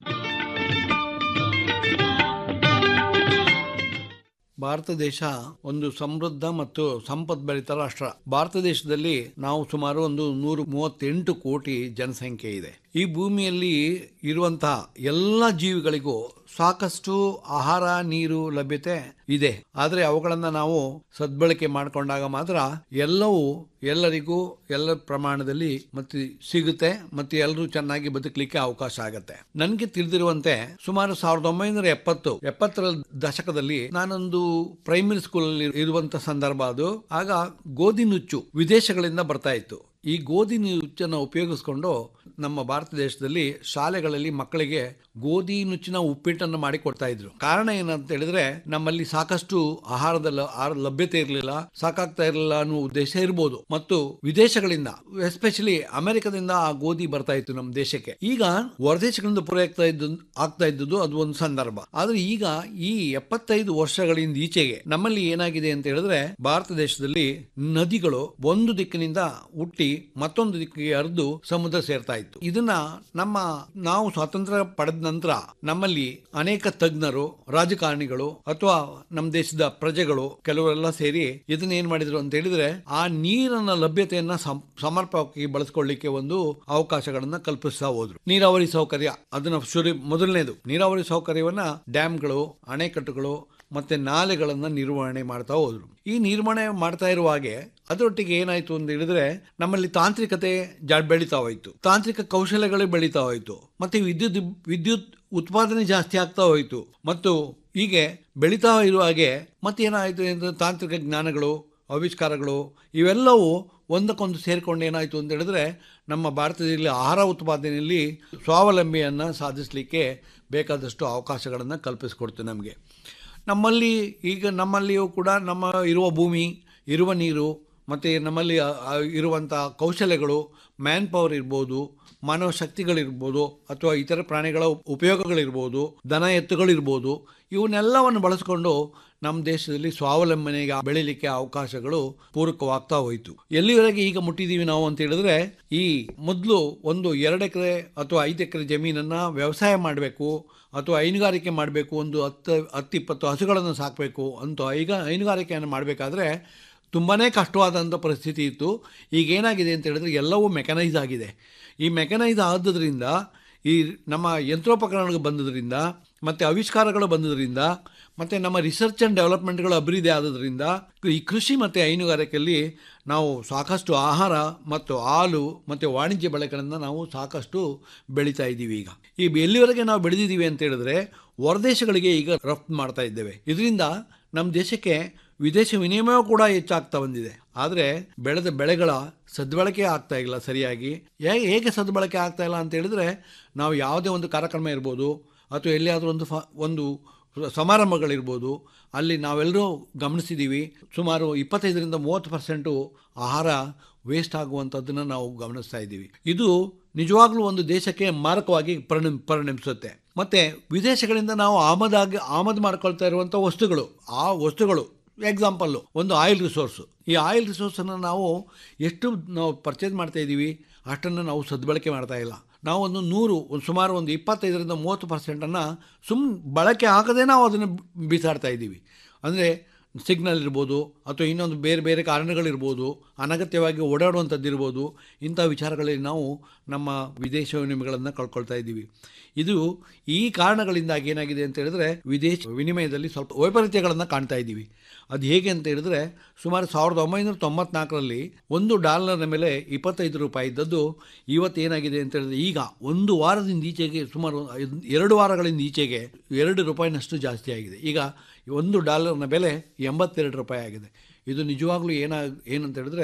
ಭಾರತ ದೇಶ ಒಂದು ಸಮೃದ್ಧ ಮತ್ತು ಸಂಪದ್ಭರಿತ ರಾಷ್ಟ್ರ ಭಾರತ ದೇಶದಲ್ಲಿ ನಾವು ಸುಮಾರು ಒಂದು ನೂರ ಮೂವತ್ತೆಂಟು ಕೋಟಿ ಜನಸಂಖ್ಯೆ ಇದೆ ಈ ಭೂಮಿಯಲ್ಲಿ ಇರುವಂತಹ ಎಲ್ಲ ಜೀವಿಗಳಿಗೂ ಸಾಕಷ್ಟು ಆಹಾರ ನೀರು ಲಭ್ಯತೆ ಇದೆ ಆದರೆ ಅವುಗಳನ್ನು ನಾವು ಸದ್ಬಳಕೆ ಮಾಡಿಕೊಂಡಾಗ ಮಾತ್ರ ಎಲ್ಲವೂ ಎಲ್ಲರಿಗೂ ಎಲ್ಲ ಪ್ರಮಾಣದಲ್ಲಿ ಮತ್ತೆ ಸಿಗುತ್ತೆ ಮತ್ತೆ ಎಲ್ಲರೂ ಚೆನ್ನಾಗಿ ಬದುಕಲಿಕ್ಕೆ ಅವಕಾಶ ಆಗತ್ತೆ ನನಗೆ ತಿಳಿದಿರುವಂತೆ ಸುಮಾರು ಸಾವಿರದ ಒಂಬೈನೂರ ಎಪ್ಪತ್ತು ಎಪ್ಪತ್ತರ ದಶಕದಲ್ಲಿ ನಾನೊಂದು ಪ್ರೈಮರಿ ಸ್ಕೂಲ್ ಅಲ್ಲಿ ಇರುವಂತ ಸಂದರ್ಭ ಅದು ಆಗ ಗೋಧಿ ನುಚ್ಚು ವಿದೇಶಗಳಿಂದ ಬರ್ತಾ ಇತ್ತು ಈ ಗೋಧಿ ನುಚ್ಚನ್ನು ಉಪಯೋಗಿಸ್ಕೊಂಡು ನಮ್ಮ ಭಾರತ ದೇಶದಲ್ಲಿ ಶಾಲೆಗಳಲ್ಲಿ ಮಕ್ಕಳಿಗೆ ಗೋಧಿ ನುಚ್ಚಿನ ಉಪ್ಪಿಟ್ಟನ್ನು ಮಾಡಿ ಕೊಡ್ತಾ ಇದ್ರು ಕಾರಣ ಏನಂತ ಹೇಳಿದ್ರೆ ನಮ್ಮಲ್ಲಿ ಸಾಕಷ್ಟು ಆಹಾರದ ಲ- ಆಹಾರ ಲಭ್ಯತೆ ಇರಲಿಲ್ಲ ಸಾಕಾಗ್ತಾ ಇರಲಿಲ್ಲ ಅನ್ನೋ ಉದ್ದೇಶ ಇರ್ಬೋದು ಮತ್ತು ವಿದೇಶಗಳಿಂದ ಎಸ್ಪೆಷಲಿ ಅಮೆರಿಕದಿಂದ ಆ ಗೋಧಿ ಬರ್ತಾ ಇತ್ತು ನಮ್ಮ ದೇಶಕ್ಕೆ ಈಗ ಹೊರದೇಶಗಳಿಂದ ಪೂರೈಸ್ತಾ ಇದ್ದು ಆಗ್ತಾ ಇದ್ದದ್ದು ಅದು ಒಂದು ಸಂದರ್ಭ ಆದ್ರೆ ಈಗ ಈ ಎಪ್ಪತ್ತೈದು ವರ್ಷಗಳಿಂದ ಈಚೆಗೆ ನಮ್ಮಲ್ಲಿ ಏನಾಗಿದೆ ಅಂತ ಹೇಳಿದ್ರೆ ಭಾರತ ದೇಶದಲ್ಲಿ ನದಿಗಳು ಒಂದು ದಿಕ್ಕಿನಿಂದ ಹುಟ್ಟಿ ಮತ್ತೊಂದು ದಿಕ್ಕಿಗೆ ಹರಿದು ಸಮುದ್ರ ಸೇರ್ತಾ ಇತ್ತು ಇದನ್ನ ನಮ್ಮ ನಾವು ಸ್ವಾತಂತ್ರ್ಯ ಪಡೆದ ನಂತರ ನಮ್ಮಲ್ಲಿ ಅನೇಕ ತಜ್ಞರು ರಾಜಕಾರಣಿಗಳು ಅಥವಾ ನಮ್ಮ ದೇಶದ ಪ್ರಜೆಗಳು ಕೆಲವರೆಲ್ಲ ಸೇರಿ ಇದನ್ನ ಏನ್ ಮಾಡಿದ್ರು ಅಂತ ಹೇಳಿದ್ರೆ ಆ ನೀರನ್ನ ಲಭ್ಯತೆಯನ್ನ ಸಂ- ಸಮರ್ಪಕವಾಗಿ ಬಳಸ್ಕೊಳ್ಳಿಕ್ಕೆ ಒಂದು ಅವಕಾಶಗಳನ್ನ ಕಲ್ಪಿಸ್ತಾ ಹೋದ್ರು ನೀರಾವರಿ ಸೌಕರ್ಯ ಅದನ್ನ ಶುರು ಮೊದಲನೇದು ನೀರಾವರಿ ಸೌಕರ್ಯವನ್ನ ಡ್ಯಾಮ್ಗಳು ಅಣೆಕಟ್ಟುಗಳು ಮತ್ತೆ ನಾಲೆಗಳನ್ನ ನಿರ್ವಹಣೆ ಮಾಡ್ತಾ ಹೋದ್ರು ಈ ನಿರ್ವಹಣೆ ಮಾಡ್ತಾ ಇರುವ ಹಾಗೆ ಅದರೊಟ್ಟಿಗೆ ಏನಾಯ್ತು ಅಂತ ಹೇಳಿದ್ರೆ ನಮ್ಮಲ್ಲಿ ತಾಂತ್ರಿಕತೆ ಜಾ ಬೆಳೀತಾ ಹೋಯ್ತು ತಾಂತ್ರಿಕ ಕೌಶಲ್ಯಗಳು ಬೆಳೀತಾ ಹೋಯ್ತು ಮತ್ತೆ ವಿದ್ಯುತ್ ವಿದ್ಯುತ್ ಉತ್ಪಾದನೆ ಜಾಸ್ತಿ ಆಗ್ತಾ ಹೋಯ್ತು ಮತ್ತು ಹೀಗೆ ಬೆಳೀತಾ ಇರುವ ಹಾಗೆ ಮತ್ತೇನಾಯಿತು ಅಂದ್ರೆ ತಾಂತ್ರಿಕ ಜ್ಞಾನಗಳು ಆವಿಷ್ಕಾರಗಳು ಇವೆಲ್ಲವೂ ಒಂದಕ್ಕೊಂದು ಸೇರಿಕೊಂಡು ಏನಾಯಿತು ಅಂತ ಹೇಳಿದ್ರೆ ನಮ್ಮ ಭಾರತದಲ್ಲಿ ಆಹಾರ ಉತ್ಪಾದನೆಯಲ್ಲಿ ಸ್ವಾವಲಂಬಿಯನ್ನು ಸಾಧಿಸಲಿಕ್ಕೆ ಬೇಕಾದಷ್ಟು ಅವಕಾಶಗಳನ್ನು ಕಲ್ಪಿಸಿಕೊಡ್ತು ನಮಗೆ ನಮ್ಮಲ್ಲಿ ಈಗ ನಮ್ಮಲ್ಲಿಯೂ ಕೂಡ ನಮ್ಮ ಇರುವ ಭೂಮಿ ಇರುವ ನೀರು ಮತ್ತು ನಮ್ಮಲ್ಲಿ ಆ- ಆ ಇರುವಂಥ ಕೌಶಲ್ಯಗಳು ಮ್ಯಾನ್ ಪವರ್ ಇರ್ಬೋದು ಮಾನವ ಶಕ್ತಿಗಳಿರ್ಬೋದು ಅಥವಾ ಇತರ ಪ್ರಾಣಿಗಳ ಉಪಯೋಗಗಳಿರ್ಬೋದು ದನ ಎತ್ತುಗಳಿರ್ಬೋದು ಇವನ್ನೆಲ್ಲವನ್ನು ಬಳಸ್ಕೊಂಡು ನಮ್ಮ ದೇಶದಲ್ಲಿ ಸ್ವಾವಲಂಬನೆಗೆ ಬೆಳೀಲಿಕ್ಕೆ ಅವಕಾಶಗಳು ಪೂರಕವಾಗ್ತಾ ಹೋಯಿತು ಎಲ್ಲಿವರೆಗೆ ಈಗ ಮುಟ್ಟಿದ್ದೀವಿ ನಾವು ಅಂತ ಹೇಳಿದ್ರೆ ಈ ಮೊದಲು ಒಂದು ಎರಡು ಎಕರೆ ಅಥವಾ ಐದು ಎಕರೆ ಜಮೀನನ್ನು ವ್ಯವಸಾಯ ಮಾಡಬೇಕು ಅಥವಾ ಹೈನುಗಾರಿಕೆ ಮಾಡಬೇಕು ಒಂದು ಹತ್ತು ಹತ್ತು ಇಪ್ಪತ್ತು ಹಸುಗಳನ್ನು ಸಾಕಬೇಕು ಅಂತ ಈಗ ಹೈನುಗಾರಿಕೆಯನ್ನು ಮಾಡಬೇಕಾದ್ರೆ ತುಂಬಾ ಕಷ್ಟವಾದಂಥ ಪರಿಸ್ಥಿತಿ ಇತ್ತು ಈಗ ಏನಾಗಿದೆ ಅಂತ ಹೇಳಿದ್ರೆ ಎಲ್ಲವೂ ಮೆಕನೈಸ್ ಆಗಿದೆ ಈ ಮೆಕನೈಸ್ ಆದದ್ರಿಂದ ಈ ನಮ್ಮ ಯಂತ್ರೋಪಕರಣಗಳು ಬಂದದ್ರಿಂದ ಮತ್ತು ಆವಿಷ್ಕಾರಗಳು ಬಂದದ್ರಿಂದ ಮತ್ತು ನಮ್ಮ ರಿಸರ್ಚ್ ಆ್ಯಂಡ್ ಡೆವಲಪ್ಮೆಂಟ್ಗಳು ಅಭಿವೃದ್ಧಿ ಆದದ್ರಿಂದ ಈ ಕೃಷಿ ಮತ್ತು ಹೈನುಗಾರಿಕೆಯಲ್ಲಿ ನಾವು ಸಾಕಷ್ಟು ಆಹಾರ ಮತ್ತು ಹಾಲು ಮತ್ತು ವಾಣಿಜ್ಯ ಬೆಳೆಗಳನ್ನು ನಾವು ಸಾಕಷ್ಟು ಬೆಳೀತಾ ಇದ್ದೀವಿ ಈಗ ಈ ಎಲ್ಲಿವರೆಗೆ ನಾವು ಬೆಳೆದಿದ್ದೀವಿ ಅಂತ ಹೇಳಿದ್ರೆ ಹೊರದೇಶಗಳಿಗೆ ಈಗ ರಫ್ತು ಮಾಡ್ತಾ ಇದ್ದೇವೆ ಇದರಿಂದ ನಮ್ಮ ದೇಶಕ್ಕೆ ವಿದೇಶ ವಿನಿಮಯ ಕೂಡ ಹೆಚ್ಚಾಗ್ತಾ ಬಂದಿದೆ ಆದರೆ ಬೆಳೆದ ಬೆಳೆಗಳ ಸದ್ಬಳಕೆ ಆಗ್ತಾ ಇಲ್ಲ ಸರಿಯಾಗಿ ಹೇಗೆ ಹೇಗೆ ಸದ್ಬಳಕೆ ಆಗ್ತಾ ಇಲ್ಲ ಅಂತ ಹೇಳಿದ್ರೆ ನಾವು ಯಾವುದೇ ಒಂದು ಕಾರ್ಯಕ್ರಮ ಇರ್ಬೋದು ಅಥವಾ ಎಲ್ಲಿಯಾದರೂ ಒಂದು ಫ ಒಂದು ಸಮಾರಂಭಗಳಿರ್ಬೋದು ಅಲ್ಲಿ ನಾವೆಲ್ಲರೂ ಗಮನಿಸಿದ್ದೀವಿ ಸುಮಾರು ಇಪ್ಪತ್ತೈದರಿಂದ ಮೂವತ್ತು ಪರ್ಸೆಂಟು ಆಹಾರ ವೇಸ್ಟ್ ಆಗುವಂಥದ್ದನ್ನು ನಾವು ಗಮನಿಸ್ತಾ ಇದ್ದೀವಿ ಇದು ನಿಜವಾಗ್ಲೂ ಒಂದು ದೇಶಕ್ಕೆ ಮಾರಕವಾಗಿ ಪರಿಣ ಪರಿಣಮಿಸುತ್ತೆ ಮತ್ತು ವಿದೇಶಗಳಿಂದ ನಾವು ಆಮದಾಗಿ ಆಮದು ಮಾಡ್ಕೊಳ್ತಾ ಇರುವಂಥ ವಸ್ತುಗಳು ಆ ವಸ್ತುಗಳು ಎಕ್ಸಾಂಪಲ್ಲು ಒಂದು ಆಯಿಲ್ ರಿಸೋರ್ಸು ಈ ಆಯಿಲ್ ರಿಸೋರ್ಸನ್ನು ನಾವು ಎಷ್ಟು ನಾವು ಪರ್ಚೇಸ್ ಮಾಡ್ತಾ ಇದ್ದೀವಿ ಅಷ್ಟನ್ನು ನಾವು ಸದ್ಬಳಕೆ ಮಾಡ್ತಾ ಇಲ್ಲ ನಾವು ಒಂದು ನೂರು ಒಂದು ಸುಮಾರು ಒಂದು ಇಪ್ಪತ್ತೈದರಿಂದ ಮೂವತ್ತು ಪರ್ಸೆಂಟನ್ನು ಸುಮ್ ಬಳಕೆ ಆಗದೆ ನಾವು ಅದನ್ನು ಬಿಸಾಡ್ತಾ ಇದ್ದೀವಿ ಅಂದರೆ ಸಿಗ್ನಲ್ ಇರ್ಬೋದು ಅಥವಾ ಇನ್ನೊಂದು ಬೇರೆ ಬೇರೆ ಕಾರಣಗಳಿರ್ಬೋದು ಅನಗತ್ಯವಾಗಿ ಓಡಾಡುವಂಥದ್ದಿರ್ಬೋದು ಇಂಥ ವಿಚಾರಗಳಲ್ಲಿ ನಾವು ನಮ್ಮ ವಿದೇಶ ವಿನಿಮಯಗಳನ್ನು ಕಳ್ಕೊಳ್ತಾ ಇದ್ದೀವಿ ಇದು ಈ ಕಾರಣಗಳಿಂದಾಗಿ ಏನಾಗಿದೆ ಅಂತ ಹೇಳಿದ್ರೆ ವಿದೇಶ ವಿನಿಮಯದಲ್ಲಿ ಸ್ವಲ್ಪ ವೈಪರೀತ್ಯಗಳನ್ನು ಕಾಣ್ತಾ ಇದ್ದೀವಿ ಅದು ಹೇಗೆ ಅಂತ ಹೇಳಿದ್ರೆ ಸುಮಾರು ಸಾವಿರದ ಒಂಬೈನೂರ ತೊಂಬತ್ನಾಲ್ಕರಲ್ಲಿ ಒಂದು ಡಾಲರ್ನ ಮೇಲೆ ಇಪ್ಪತ್ತೈದು ರೂಪಾಯಿ ಇದ್ದದ್ದು ಇವತ್ತು ಏನಾಗಿದೆ ಅಂತ ಹೇಳಿದ್ರೆ ಈಗ ಒಂದು ವಾರದಿಂದ ಈಚೆಗೆ ಸುಮಾರು ಐದ್- ಎರಡು ವಾರಗಳಿಂದ ಈಚೆಗೆ ಎರಡು ರೂಪಾಯಿನಷ್ಟು ಜಾಸ್ತಿ ಆಗಿದೆ ಈಗ ಒಂದು ಡಾಲರ್ನ ಬೆಲೆ ಎಂಬತ್ತೆರಡು ರೂಪಾಯಿ ಆಗಿದೆ ಇದು ನಿಜವಾಗ್ಲೂ ಏನ ಏನಂತ ಹೇಳಿದ್ರೆ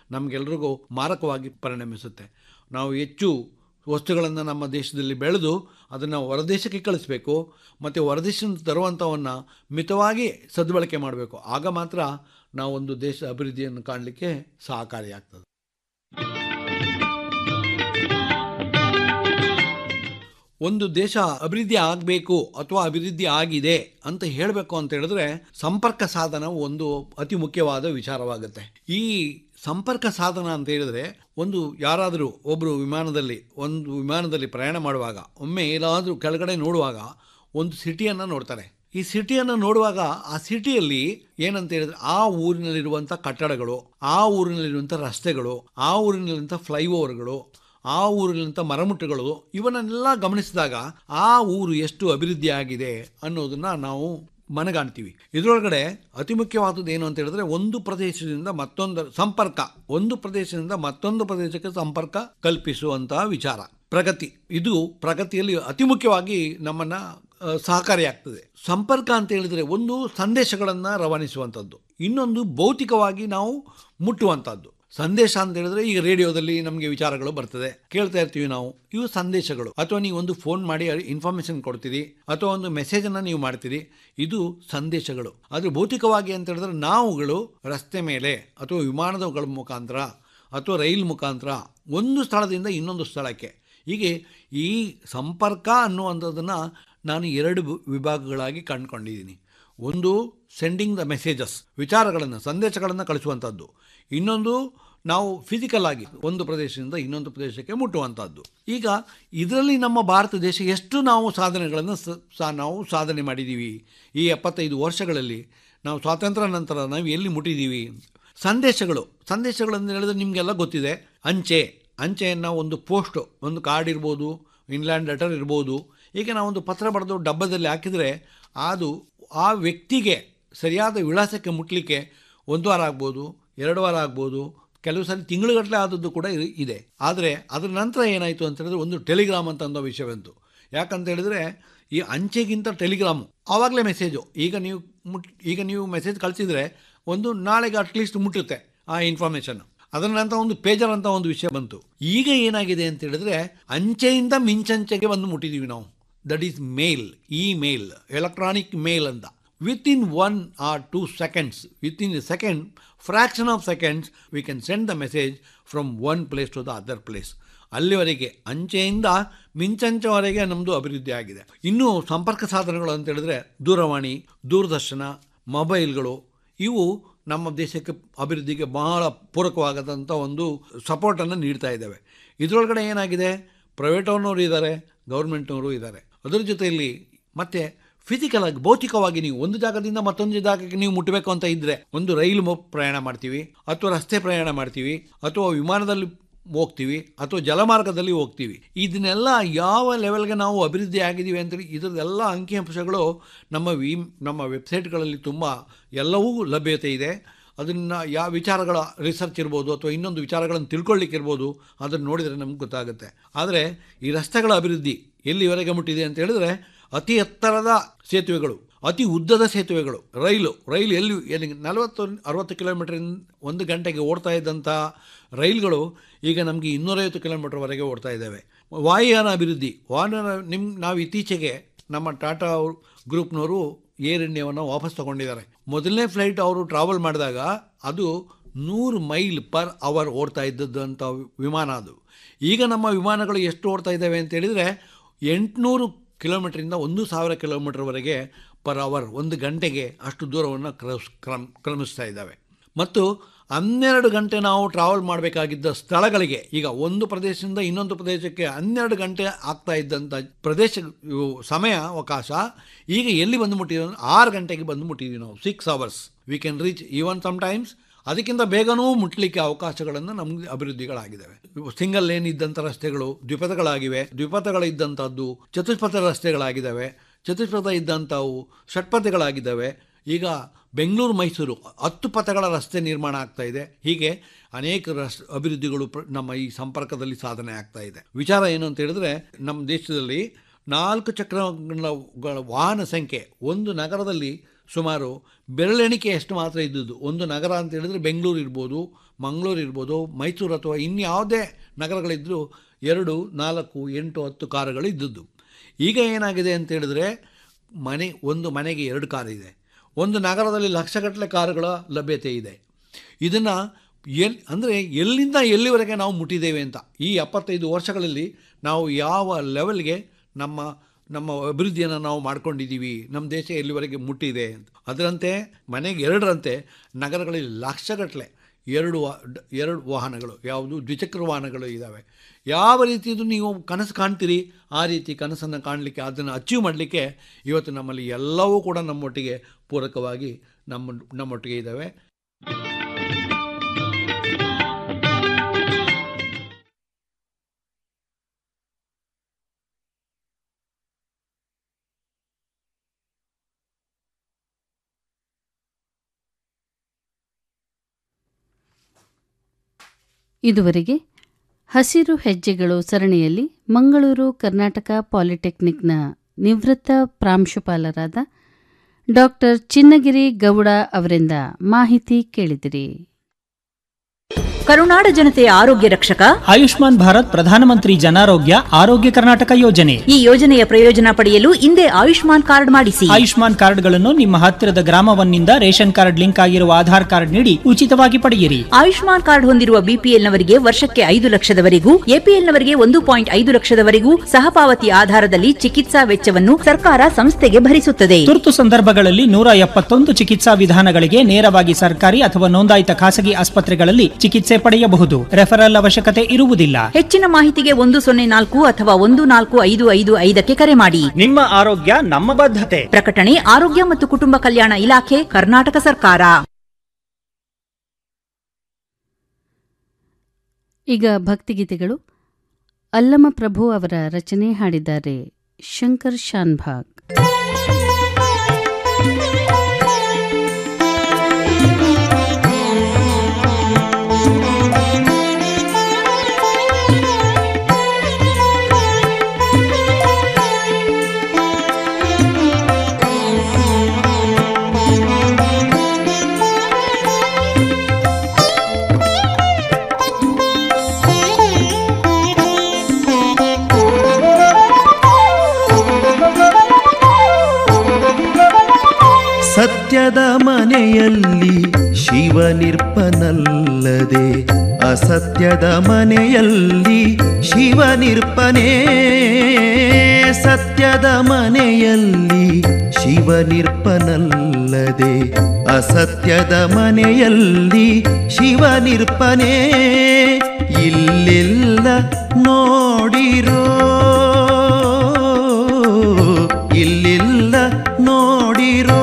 ನಮಗೆಲ್ರಿಗೂ ಮಾರಕವಾಗಿ ಪರಿಣಮಿಸುತ್ತೆ ನಾವು ಹೆಚ್ಚು ವಸ್ತುಗಳನ್ನು ನಮ್ಮ ದೇಶದಲ್ಲಿ ಬೆಳೆದು ಅದನ್ನು ಹೊರದೇಶಕ್ಕೆ ಕಳಿಸ್ಬೇಕು ಮತ್ತು ಹೊರದೇಶದಿಂದ ತರುವಂಥವನ್ನು ಮಿತವಾಗಿ ಸದ್ಬಳಕೆ ಮಾಡಬೇಕು ಆಗ ಮಾತ್ರ ನಾವೊಂದು ದೇಶ ಅಭಿವೃದ್ಧಿಯನ್ನು ಕಾಣಲಿಕ್ಕೆ ಸಹಕಾರಿಯಾಗ್ತದೆ ಒಂದು ದೇಶ ಅಭಿವೃದ್ಧಿ ಆಗಬೇಕು ಅಥವಾ ಅಭಿವೃದ್ಧಿ ಆಗಿದೆ ಅಂತ ಹೇಳಬೇಕು ಅಂತ ಹೇಳಿದ್ರೆ ಸಂಪರ್ಕ ಸಾಧನ ಒಂದು ಅತಿ ಮುಖ್ಯವಾದ ವಿಚಾರವಾಗುತ್ತೆ ಈ ಸಂಪರ್ಕ ಸಾಧನ ಅಂತ ಹೇಳಿದ್ರೆ ಒಂದು ಯಾರಾದರೂ ಒಬ್ಬರು ವಿಮಾನದಲ್ಲಿ ಒಂದು ವಿಮಾನದಲ್ಲಿ ಪ್ರಯಾಣ ಮಾಡುವಾಗ ಒಮ್ಮೆ ಎಲ್ಲಾದರೂ ಕೆಳಗಡೆ ನೋಡುವಾಗ ಒಂದು ಸಿಟಿಯನ್ನು ನೋಡ್ತಾರೆ ಈ ಸಿಟಿಯನ್ನು ನೋಡುವಾಗ ಆ ಸಿಟಿಯಲ್ಲಿ ಏನಂತ ಹೇಳಿದ್ರೆ ಆ ಊರಿನಲ್ಲಿರುವಂಥ ಕಟ್ಟಡಗಳು ಆ ಊರಿನಲ್ಲಿರುವಂಥ ರಸ್ತೆಗಳು ಆ ಊರಿನಲ್ಲಿರುವಂಥ ಫ್ಲೈಓವರ್ಗಳು ಆ ಊರಿನಂಥ ಮರಮುಟ್ಟುಗಳು ಇವನ್ನೆಲ್ಲ ಗಮನಿಸಿದಾಗ ಆ ಊರು ಎಷ್ಟು ಅಭಿವೃದ್ಧಿ ಆಗಿದೆ ಅನ್ನೋದನ್ನ ನಾವು ಮನಗಾಣ್ತೀವಿ ಇದರೊಳಗಡೆ ಅತಿ ಮುಖ್ಯವಾದದ್ದು ಏನು ಅಂತ ಹೇಳಿದ್ರೆ ಒಂದು ಪ್ರದೇಶದಿಂದ ಮತ್ತೊಂದು ಸಂಪರ್ಕ ಒಂದು ಪ್ರದೇಶದಿಂದ ಮತ್ತೊಂದು ಪ್ರದೇಶಕ್ಕೆ ಸಂಪರ್ಕ ಕಲ್ಪಿಸುವಂತಹ ವಿಚಾರ ಪ್ರಗತಿ ಇದು ಪ್ರಗತಿಯಲ್ಲಿ ಅತಿ ಮುಖ್ಯವಾಗಿ ನಮ್ಮನ್ನ ಆ, ಸಹಕಾರಿಯಾಗ್ತದೆ ಸಂಪರ್ಕ ಅಂತ ಹೇಳಿದ್ರೆ ಒಂದು ಸಂದೇಶಗಳನ್ನು ರವಾನಿಸುವಂಥದ್ದು ಇನ್ನೊಂದು ಭೌತಿಕವಾಗಿ ನಾವು ಮುಟ್ಟುವಂಥದ್ದು ಸಂದೇಶ ಅಂತ ಹೇಳಿದ್ರೆ ಈಗ ರೇಡಿಯೋದಲ್ಲಿ ನಮಗೆ ವಿಚಾರಗಳು ಬರ್ತದೆ ಕೇಳ್ತಾ ಇರ್ತೀವಿ ನಾವು ಇವು ಸಂದೇಶಗಳು ಅಥವಾ ನೀವು ಒಂದು ಫೋನ್ ಮಾಡಿ ಇನ್ಫಾರ್ಮೇಶನ್ ಕೊಡ್ತೀರಿ ಅಥವಾ ಒಂದು ಮೆಸೇಜನ್ನು ನೀವು ಮಾಡ್ತೀರಿ ಇದು ಸಂದೇಶಗಳು ಆದರೆ ಭೌತಿಕವಾಗಿ ಅಂತ ಹೇಳಿದ್ರೆ ನಾವುಗಳು ರಸ್ತೆ ಮೇಲೆ ಅಥವಾ ವಿಮಾನಗಳ ಮುಖಾಂತರ ಅಥವಾ ರೈಲ್ ಮುಖಾಂತರ ಒಂದು ಸ್ಥಳದಿಂದ ಇನ್ನೊಂದು ಸ್ಥಳಕ್ಕೆ ಹೀಗೆ ಈ ಸಂಪರ್ಕ ಅನ್ನುವಂಥದ್ದನ್ನು ನಾನು ಎರಡು ವಿ- ವಿಭಾಗಗಳಾಗಿ ಕಂಡುಕೊಂಡಿದ್ದೀನಿ ಒಂದು ಸೆಂಡಿಂಗ್ ದ ಮೆಸೇಜಸ್ ವಿಚಾರಗಳನ್ನು ಸಂದೇಶಗಳನ್ನು ಕಳಿಸುವಂಥದ್ದು ಇನ್ನೊಂದು ನಾವು ಫಿಸಿಕಲ್ ಆಗಿ ಒಂದು ಪ್ರದೇಶದಿಂದ ಇನ್ನೊಂದು ಪ್ರದೇಶಕ್ಕೆ ಮುಟ್ಟುವಂಥದ್ದು ಈಗ ಇದರಲ್ಲಿ ನಮ್ಮ ಭಾರತ ದೇಶ ಎಷ್ಟು ನಾವು ಸಾಧನೆಗಳನ್ನು ಸ ಸಾ ನಾವು ಸಾಧನೆ ಮಾಡಿದ್ದೀವಿ ಈ ಎಪ್ಪತ್ತೈದು ವರ್ಷಗಳಲ್ಲಿ ನಾವು ಸ್ವಾತಂತ್ರ್ಯ ನಂತರ ನಾವು ಎಲ್ಲಿ ಮುಟ್ಟಿದ್ದೀವಿ ಸಂದೇಶಗಳು ಸಂದೇಶಗಳು ಅಂತ ಹೇಳಿದ್ರೆ ನಿಮಗೆಲ್ಲ ಗೊತ್ತಿದೆ ಅಂಚೆ ಅಂಚೆಯನ್ನು ಒಂದು ಪೋಸ್ಟ್ ಒಂದು ಕಾರ್ಡ್ ಇರ್ಬೋದು ಇನ್ಲ್ಯಾಂಡ್ ಲೆಟರ್ ಇರ್ಬೋದು ಈಗ ನಾವೊಂದು ಪತ್ರ ಬರೆದು ಡಬ್ಬದಲ್ಲಿ ಹಾಕಿದರೆ ಅದು ಆ ವ್ಯಕ್ತಿಗೆ ಸರಿಯಾದ ವಿಳಾಸಕ್ಕೆ ಮುಟ್ಟಲಿಕ್ಕೆ ಒಂದು ವಾರ ಆಗ್ಬೋದು ಎರಡು ವಾರ ಆಗ್ಬೋದು ಕೆಲವು ಸಾರಿ ತಿಂಗಳುಗಟ್ಟಲೆ ಆದದ್ದು ಕೂಡ ಇ- ಇದೆ ಆದರೆ ಅದರ ನಂತರ ಏನಾಯಿತು ಅಂತ ಹೇಳಿದ್ರೆ ಒಂದು ಟೆಲಿಗ್ರಾಮ್ ಅಂತ ಅನ್ನೋ ವಿಷಯ ಬಂತು ಯಾಕಂತ ಹೇಳಿದ್ರೆ ಈ ಅಂಚೆಗಿಂತ ಟೆಲಿಗ್ರಾಮು ಆವಾಗಲೇ ಮೆಸೇಜು ಈಗ ನೀವು ಮುಟ್ ಈಗ ನೀವು ಮೆಸೇಜ್ ಕಳಿಸಿದರೆ ಒಂದು ನಾಳೆಗೆ ಅಟ್ಲೀಸ್ಟ್ ಮುಟ್ಟುತ್ತೆ ಆ ಇನ್ಫಾರ್ಮೇಷನ್ ಅದರ ನಂತರ ಒಂದು ಪೇಜರ್ ಅಂತ ಒಂದು ವಿಷಯ ಬಂತು ಈಗ ಏನಾಗಿದೆ ಅಂತ ಹೇಳಿದ್ರೆ ಅಂಚೆಯಿಂದ ಮಿಂಚಂಚೆಗೆ ಬಂದು ಮುಟ್ಟಿದ್ದೀವಿ ನಾವು that is mail email electronic mail ಅಂತ within one or two seconds within a second fraction of seconds we can send the message from one place to the other place ಅಲ್ಲಿವರೆಗೆ ಅಂಚೆಯಿಂದ ಮಿಂಚಂಚವರೆಗೆ ನಮ್ಮದು ಅಭಿವೃದ್ಧಿ ಆಗಿದೆ ಇನ್ನು ಸಂಪರ್ಕ ಸಾಧನಗಳು ಅಂತ ಹೇಳಿದ್ರೆ ದೂರವಾಣಿ ದೂರದರ್ಶನ ಮೊಬೈಲ್ಗಳು ಇವು ನಮ್ಮ ದೇಶಕ್ಕೆ ಅಭಿವೃದ್ಧಿಗೆ ಬಹಳ ಪೂರಕವಾಗದಂಥ ಒಂದು ಸಪೋರ್ಟನ್ನು ನೀಡ್ತಾ ಇದ್ದಾವೆ ಇದರೊಳಗಡೆ ಏನಾಗಿದೆ ಪ್ರೈವೇಟ್ ಅವ್ರನ್ನವರು ಇದ್ದಾರೆ ಗೌರ್ಮೆಂಟ್ನವರು ಇದ್ದಾರೆ ಅದರ ಜೊತೆಯಲ್ಲಿ ಮತ್ತೆ ಫಿಸಿಕಲ್ ಆಗಿ ಭೌತಿಕವಾಗಿ ನೀವು ಒಂದು ಜಾಗದಿಂದ ಮತ್ತೊಂದು ಜಾಗಕ್ಕೆ ನೀವು ಮುಟ್ಟಬೇಕು ಅಂತ ಇದ್ದರೆ ಒಂದು ರೈಲು ಮು- ಪ್ರಯಾಣ ಮಾಡ್ತೀವಿ ಅಥವಾ ರಸ್ತೆ ಪ್ರಯಾಣ ಮಾಡ್ತೀವಿ ಅಥವಾ ವಿಮಾನದಲ್ಲಿ ಹೋಗ್ತೀವಿ ಅಥವಾ ಜಲಮಾರ್ಗದಲ್ಲಿ ಹೋಗ್ತೀವಿ ಇದನ್ನೆಲ್ಲ ಯಾವ ಲೆವೆಲ್ಗೆ ನಾವು ಅಭಿವೃದ್ಧಿ ಆಗಿದ್ದೀವಿ ಅಂತೇಳಿ ಇದರದೆಲ್ಲ ಅಂಕಿಅಂಶಗಳು ನಮ್ಮ ವಿ ನಮ್ಮ ವೆಬ್ಸೈಟ್ಗಳಲ್ಲಿ ತುಂಬ ಎಲ್ಲವೂ ಲಭ್ಯತೆ ಇದೆ ಅದನ್ನು ಯಾವ ವಿಚಾರಗಳ ರಿಸರ್ಚ್ ಇರ್ಬೋದು ಅಥವಾ ಇನ್ನೊಂದು ವಿಚಾರಗಳನ್ನು ತಿಳ್ಕೊಳ್ಳಿಕ್ಕೆ ಇರ್ಬೋದು ಅದನ್ನು ನೋಡಿದರೆ ನಮ್ಗೆ ಗೊತ್ತಾಗುತ್ತೆ ಆದರೆ ಈ ರಸ್ತೆಗಳ ಅಭಿವೃದ್ಧಿ ಎಲ್ಲಿವರೆಗೆ ಮುಟ್ಟಿದೆ ಅಂತ ಹೇಳಿದ್ರೆ ಅತಿ ಎತ್ತರದ ಸೇತುವೆಗಳು ಅತಿ ಉದ್ದದ ಸೇತುವೆಗಳು ರೈಲು ರೈಲು ಎಲ್ಲಿ ಎಲ್ಲಿ ನಲವತ್ತು ಅರವತ್ತು ಕಿಲೋಮೀಟರ್ ಒಂದು ಗಂಟೆಗೆ ಓಡ್ತಾ ಇದ್ದಂಥ ರೈಲ್ಗಳು ಈಗ ನಮಗೆ ಇನ್ನೂರೈವತ್ತು ಕಿಲೋಮೀಟರ್ವರೆಗೆ ಓಡ್ತಾ ಇದ್ದಾವೆ ವಾಯುಯಾನ ಅಭಿವೃದ್ಧಿ ವಾಯುಯಾನ ನಿಮ್ಮ ನಾವು ಇತ್ತೀಚೆಗೆ ನಮ್ಮ ಟಾಟಾ ಅವ್ರು ಗ್ರೂಪ್ನವರು ಏರ್ ಇಂಡಿಯಾವನ್ನು ವಾಪಸ್ ತಗೊಂಡಿದ್ದಾರೆ ಮೊದಲನೇ ಫ್ಲೈಟ್ ಅವರು ಟ್ರಾವೆಲ್ ಮಾಡಿದಾಗ ಅದು ನೂರು ಮೈಲ್ ಪರ್ ಅವರ್ ಓಡ್ತಾ ಇದ್ದದ್ದು ಅಂತ ವಿಮಾನ ಅದು ಈಗ ನಮ್ಮ ವಿಮಾನಗಳು ಎಷ್ಟು ಓಡ್ತಾ ಇದ್ದಾವೆ ಅಂತ ಹೇಳಿದರೆ ಎಂಟುನೂರು ಕಿಲೋಮೀಟ್ರಿಂದ ಒಂದು ಸಾವಿರ ಕಿಲೋಮೀಟರ್ವರೆಗೆ ಪರ್ ಅವರ್ ಒಂದು ಗಂಟೆಗೆ ಅಷ್ಟು ದೂರವನ್ನು ಕ್ರಸ್ ಕ್ರಮ್ ಕ್ರಮಿಸ್ತಾ ಇದ್ದಾವೆ ಮತ್ತು ಹನ್ನೆರಡು ಗಂಟೆ ನಾವು ಟ್ರಾವೆಲ್ ಮಾಡಬೇಕಾಗಿದ್ದ ಸ್ಥಳಗಳಿಗೆ ಈಗ ಒಂದು ಪ್ರದೇಶದಿಂದ ಇನ್ನೊಂದು ಪ್ರದೇಶಕ್ಕೆ ಹನ್ನೆರಡು ಗಂಟೆ ಆಗ್ತಾ ಇದ್ದಂಥ ಪ್ರದೇಶ ಇವು ಸಮಯ ಅವಕಾಶ ಈಗ ಎಲ್ಲಿ ಬಂದು ಮುಟ್ಟಿದ್ದೀವಿ ಅಂದ್ರೆ ಆರು ಗಂಟೆಗೆ ಬಂದು ಮುಟ್ಟಿದ್ದೀವಿ ನಾವು six hours we can reach even sometimes ಅದಕ್ಕಿಂತ ಬೇಗನೂ ಮುಟ್ಟಲಿಕ್ಕೆ ಅವಕಾಶಗಳನ್ನು ನಮಗೆ ಅಭಿವೃದ್ಧಿಗಳಾಗಿದ್ದಾವೆ ಸಿಂಗಲ್ ಲೇನ್ ಇದ್ದಂಥ ರಸ್ತೆಗಳು ದ್ವಿಪಥಗಳಾಗಿವೆ ದ್ವಿಪಥಗಳಿದ್ದಂಥದ್ದು ಚತುಷ್ಪಥ ರಸ್ತೆಗಳಾಗಿದ್ದಾವೆ ಚತುಷ್ಪಥ ಇದ್ದಂಥವು ಷಟ್ಪಥಗಳಾಗಿದ್ದಾವೆ ಈಗ ಬೆಂಗಳೂರು ಮೈಸೂರು ಹತ್ತು ಪಥಗಳ ರಸ್ತೆ ನಿರ್ಮಾಣ ಆಗ್ತಾ ಇದೆ ಹೀಗೆ ಅನೇಕ ರಸ್ ಅಭಿವೃದ್ಧಿಗಳು ಪ್ರ- ನಮ್ಮ ಈ ಸಂಪರ್ಕದಲ್ಲಿ ಸಾಧನೆ ಆಗ್ತಾ ಇದೆ ವಿಚಾರ ಏನು ಅಂತ ಹೇಳಿದ್ರೆ ನಮ್ಮ ದೇಶದಲ್ಲಿ ನಾಲ್ಕು ಚಕ್ರಗಳ ವಾಹನ ಸಂಖ್ಯೆ ಒಂದು ನಗರದಲ್ಲಿ ಸುಮಾರು ಬೆರಳೆಣಿಕೆಯಷ್ಟು ಮಾತ್ರ ಇದ್ದದ್ದು ಒಂದು ನಗರ ಅಂತ ಹೇಳಿದ್ರೆ ಬೆಂಗಳೂರು ಇರ್ಬೋದು ಮಂಗಳೂರು ಇರ್ಬೋದು ಮೈಸೂರು ಅಥವಾ ಇನ್ಯಾವುದೇ ನಗರಗಳಿದ್ದರೂ ಎರಡು ನಾಲ್ಕು ಎಂಟು ಹತ್ತು ಕಾರುಗಳು ಇದ್ದದ್ದು ಈಗ ಏನಾಗಿದೆ ಅಂತ ಹೇಳಿದ್ರೆ ಮನೆ ಒಂದು ಮನೆಗೆ ಎರಡು ಕಾರ್ ಇದೆ ಒಂದು ನಗರದಲ್ಲಿ ಲಕ್ಷಗಟ್ಟಲೆ ಕಾರುಗಳ ಲಭ್ಯತೆ ಇದೆ ಇದನ್ನು ಎಲ್ ಅಂದರೆ ಎಲ್ಲಿಂದ ಎಲ್ಲಿವರೆಗೆ ನಾವು ಮುಟ್ಟಿದ್ದೇವೆ ಅಂತ ಈ ಎಪ್ಪತ್ತೈದು ವರ್ಷಗಳಲ್ಲಿ ನಾವು ಯಾವ ಲೆವೆಲ್ಗೆ ನಮ್ಮ ನಮ್ಮ ಅಭಿವೃದ್ಧಿಯನ್ನು ನಾವು ಮಾಡ್ಕೊಂಡಿದ್ದೀವಿ ನಮ್ಮ ದೇಶ ಎಲ್ಲಿವರೆಗೆ ಮುಟ್ಟಿದೆ ಅಂತ ಅದರಂತೆ ಮನೆಗೆ ಎರಡರಂತೆ ನಗರಗಳಲ್ಲಿ ಲಕ್ಷಗಟ್ಟಲೆ ಎರಡು ವಾ ಡ- ಎರಡು ವಾಹನಗಳು ಯಾವುದು ದ್ವಿಚಕ್ರ ವಾಹನಗಳು ಇದ್ದಾವೆ ಯಾವ ರೀತಿಯದು ನೀವು ಕನಸು ಕಾಣ್ತೀರಿ ಆ ರೀತಿ ಕನಸನ್ನು ಕಾಣಲಿಕ್ಕೆ ಅದನ್ನು ಅಚೀವ್ ಮಾಡಲಿಕ್ಕೆ ಇವತ್ತು ನಮ್ಮಲ್ಲಿ ಎಲ್ಲವೂ ಕೂಡ ನಮ್ಮೊಟ್ಟಿಗೆ ಪೂರಕವಾಗಿ ನಮ್ಮ ನಮ್ಮೊಟ್ಟಿಗೆ ಇದ್ದಾವೆ ಇದುವರೆಗೆ ಹಸಿರು ಹೆಜ್ಜೆಗಳು ಸರಣಿಯಲ್ಲಿ ಮಂಗಳೂರು ಕರ್ನಾಟಕ ಪಾಲಿಟೆಕ್ನಿಕ್ನ ನಿವೃತ್ತ ಪ್ರಾಂಶುಪಾಲರಾದ ಡಾಕ್ಟರ್ ಚಿನ್ನಗಿರಿ ಗೌಡ ಅವರಿಂದ ಮಾಹಿತಿ ಕೇಳಿದಿರಿ ಕರುನಾಡ ಜನತೆಯ ಆರೋಗ್ಯ ರಕ್ಷಕ ಆಯುಷ್ಮಾನ್ ಭಾರತ್ ಪ್ರಧಾನಮಂತ್ರಿ ಜನಾರೋಗ್ಯ ಆರೋಗ್ಯ ಕರ್ನಾಟಕ ಯೋಜನೆ ಈ ಯೋಜನೆಯ ಪ್ರಯೋಜನ ಪಡೆಯಲು ಹಿಂದೆ ಆಯುಷ್ಮಾನ್ ಕಾರ್ಡ್ ಮಾಡಿಸಿ ಆಯುಷ್ಮಾನ್ ಕಾರ್ಡ್ಗಳನ್ನು ನಿಮ್ಮ ಹತ್ತಿರದ ಗ್ರಾಮವನ್ನಿಂದ ರೇಷನ್ ಕಾರ್ಡ್ ಲಿಂಕ್ ಆಗಿರುವ ಆಧಾರ್ ಕಾರ್ಡ್ ನೀಡಿ ಉಚಿತವಾಗಿ ಪಡೆಯಿರಿ ಆಯುಷ್ಮಾನ್ ಕಾರ್ಡ್ ಹೊಂದಿರುವ ಬಿಪಿಎಲ್ನವರಿಗೆ ವರ್ಷಕ್ಕೆ ಐದು ಲಕ್ಷದವರೆಗೂ ಎಪಿಎಲ್ನವರಿಗೆ ಒಂದು ಪಾಯಿಂಟ್ ಐದು ಲಕ್ಷದವರೆಗೂ ಸಹಪಾವತಿ ಆಧಾರದಲ್ಲಿ ಚಿಕಿತ್ಸಾ ವೆಚ್ಚವನ್ನು ಸರ್ಕಾರ ಸಂಸ್ಥೆಗೆ ಭರಿಸುತ್ತದೆ ತುರ್ತು ಸಂದರ್ಭಗಳಲ್ಲಿ ನೂರ ಎಪ್ಪತ್ತೊಂದು ಚಿಕಿತ್ಸಾ ವಿಧಾನಗಳಿಗೆ ನೇರವಾಗಿ ಸರ್ಕಾರಿ ಅಥವಾ ನೋಂದಾಯಿತ ಖಾಸಗಿ ಆಸ್ಪತ್ರೆಗಳಲ್ಲಿ ಚಿಕಿತ್ಸೆ ಪಡೆಯಬಹುದು ರೆಫರಲ್ ಅವಶ್ಯಕತೆ ಇರುವುದಿಲ್ಲ ಹೆಚ್ಚಿನ ಮಾಹಿತಿಗೆ ಒಂದು ಸೊನ್ನೆ ನಾಲ್ಕು ಅಥವಾ ಒಂದು ನಾಲ್ಕು ಐದು ಐದು ಐದಕ್ಕೆ ಕರೆ ಮಾಡಿ ನಿಮ್ಮ ಆರೋಗ್ಯ ನಮ್ಮ ಬದ್ಧತೆ ಪ್ರಕಟಣೆ ಆರೋಗ್ಯ ಮತ್ತು ಕುಟುಂಬ ಕಲ್ಯಾಣ ಇಲಾಖೆ ಕರ್ನಾಟಕ ಸರ್ಕಾರ ಈಗ ಭಕ್ತಿಗೀತೆಗಳು ಅಲ್ಲಮ ಪ್ರಭು ಅವರ ರಚನೆ ಹಾಡಿದ್ದಾರೆ ಶಂಕರ್ ಶಾನ್ಭಾಗ್ ಸತ್ಯದ ಮನೆಯಲ್ಲಿ ಶಿವನಿರ್ಪನಲ್ಲದೆ ಅಸತ್ಯದ ಮನೆಯಲ್ಲಿ ಶಿವನಿರ್ಪನೇ ಸತ್ಯದ ಮನೆಯಲ್ಲಿ ಶಿವನಿರ್ಪನಲ್ಲದೆ ಅಸತ್ಯದ ಮನೆಯಲ್ಲಿ ಶಿವನಿರ್ಪನೇ ಇಲ್ಲೆಲ್ಲ ನೋಡಿರೋ ಇಲ್ಲಿಲ್ಲ ನೋಡಿರೋ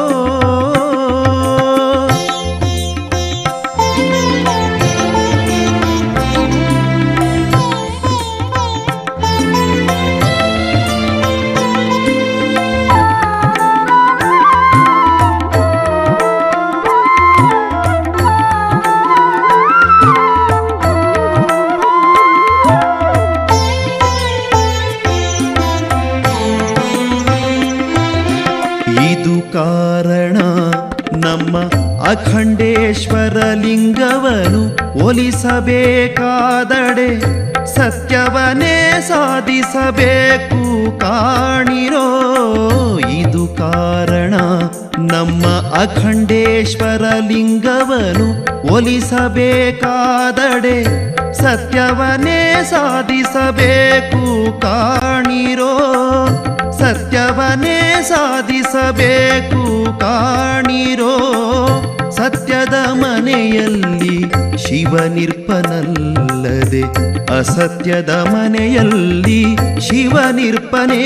ಇದು ಕಾರಣ ನಮ್ಮ ಅಖಂಡೇಶ್ವರ ಲಿಂಗವನು ಒಲಿಸಬೇಕಾದಡೆ ಸತ್ಯವನ್ನೇ ಸಾಧಿಸಬೇಕು ಕಾಣಿರೋ ಇದು ಕಾರಣ ನಮ್ಮ ಅಖಂಡೇಶ್ವರ ಲಿಂಗವನು ಒಲಿಸಬೇಕಾದಡೆ ಸತ್ಯವನ್ನೇ ಸಾಧಿಸಬೇಕು ಕಾಣಿರೋ ಸತ್ಯವನ್ನೇ ಸಾಧಿಸಬೇಕು ಕಾಣಿರೋ ಸತ್ಯದ ಮನೆಯಲ್ಲಿ ಶಿವನಿರ್ಪನಲ್ಲದೆ ಅಸತ್ಯದ ಮನೆಯಲ್ಲಿ ಶಿವನಿರ್ಪನೇ